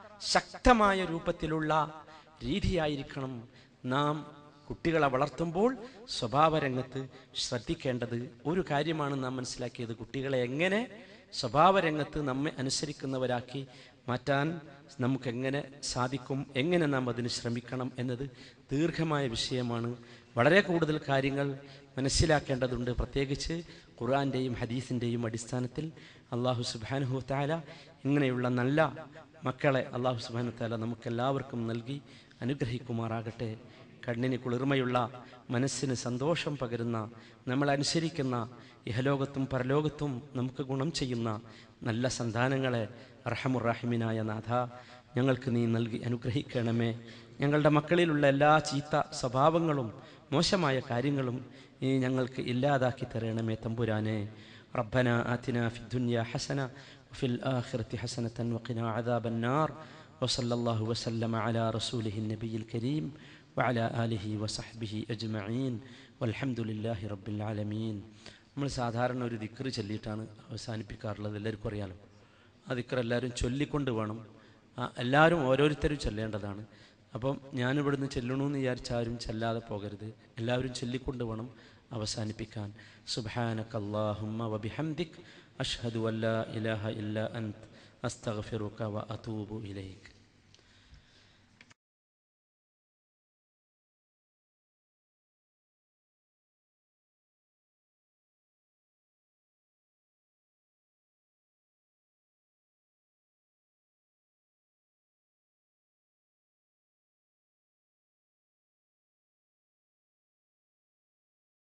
ശക്തമായ രൂപത്തിലുള്ള രീതിയായിരിക്കണം നാം കുട്ടികളെ വളർത്തുമ്പോൾ സ്വഭാവരംഗത്ത് ശ്രദ്ധിക്കേണ്ടത് ഒരു കാര്യമാണ് നാം മനസ്സിലാക്കിയത് കുട്ടികളെ എങ്ങനെ സ്വഭാവരംഗത്ത് നമ്മെ അനുസരിക്കുന്നവരാക്കി മാറ്റാൻ നമുക്കെങ്ങനെ സാധിക്കും എങ്ങനെ നാം അതിന് ശ്രമിക്കണം എന്നത് ദീർഘമായ വിഷയമാണ് വളരെ കൂടുതൽ കാര്യങ്ങൾ മനസ്സിലാക്കേണ്ടതുണ്ട് പ്രത്യേകിച്ച് ഖുർആൻ്റെയും ഹദീസിൻ്റെയും അടിസ്ഥാനത്തിൽ അള്ളാഹു സുബാനുഹു താല ഇങ്ങനെയുള്ള നല്ല മക്കളെ അള്ളാഹു സുബാനു താല നമുക്കെല്ലാവർക്കും നൽകി അനുഗ്രഹിക്കുമാറാകട്ടെ കണ്ണിന് കുളിർമയുള്ള മനസ്സിന് സന്തോഷം പകരുന്ന നമ്മൾ അനുസരിക്കുന്ന ഇഹലോകത്തും പരലോകത്തും നമുക്ക് ഗുണം ചെയ്യുന്ന നല്ല സന്താനങ്ങളെ റഹമുറാഹിമിനായ നാഥ ഞങ്ങൾക്ക് നീ നൽകി അനുഗ്രഹിക്കണമേ ഞങ്ങളുടെ മക്കളിലുള്ള എല്ലാ ചീത്ത സ്വഭാവങ്ങളും മോശമായ കാര്യങ്ങളും നീ ഞങ്ങൾക്ക് ഇല്ലാതാക്കി തരണമേ തമ്പുരാനെ റബ്ബന ആതിന ഫി ദുനിയ ഹസന وفي الآخرة حسنة وقنا عذاب النار وصلى الله وسلم على رسوله النبي الكريم وعلى آله وصحبه أجمعين والحمد لله رب العالمين നമ്മൾ സാധാരണ ഒരു ദിക്റ് ചൊല്ലിയിട്ടാണ് അവസാനിപ്പിക്കാറുള്ളത് എല്ലാവർക്കും അറിയാലോ ആ ദിക്ർ എല്ലാവരും ചൊല്ലിക്കൊണ്ട് വേണം ആ എല്ലാവരും ഓരോരുത്തരും ചൊല്ലേണ്ടതാണ് അപ്പം ഞാനിവിടുന്ന് ചെല്ലണമെന്ന് വിചാരിച്ച ആരും ചെല്ലാതെ പോകരുത് എല്ലാവരും ചൊല്ലിക്കൊണ്ട് വേണം അവസാനിപ്പിക്കാൻ സുബാനക് അള്ളാഹുമ്മ വബിഹംദിക് അഷ്ഹദു അല്ലാ ഇലാഹ ഇല്ല അന്ത് അസ്തഗ്ഫിറുക വ അതൂബു ഇലൈക്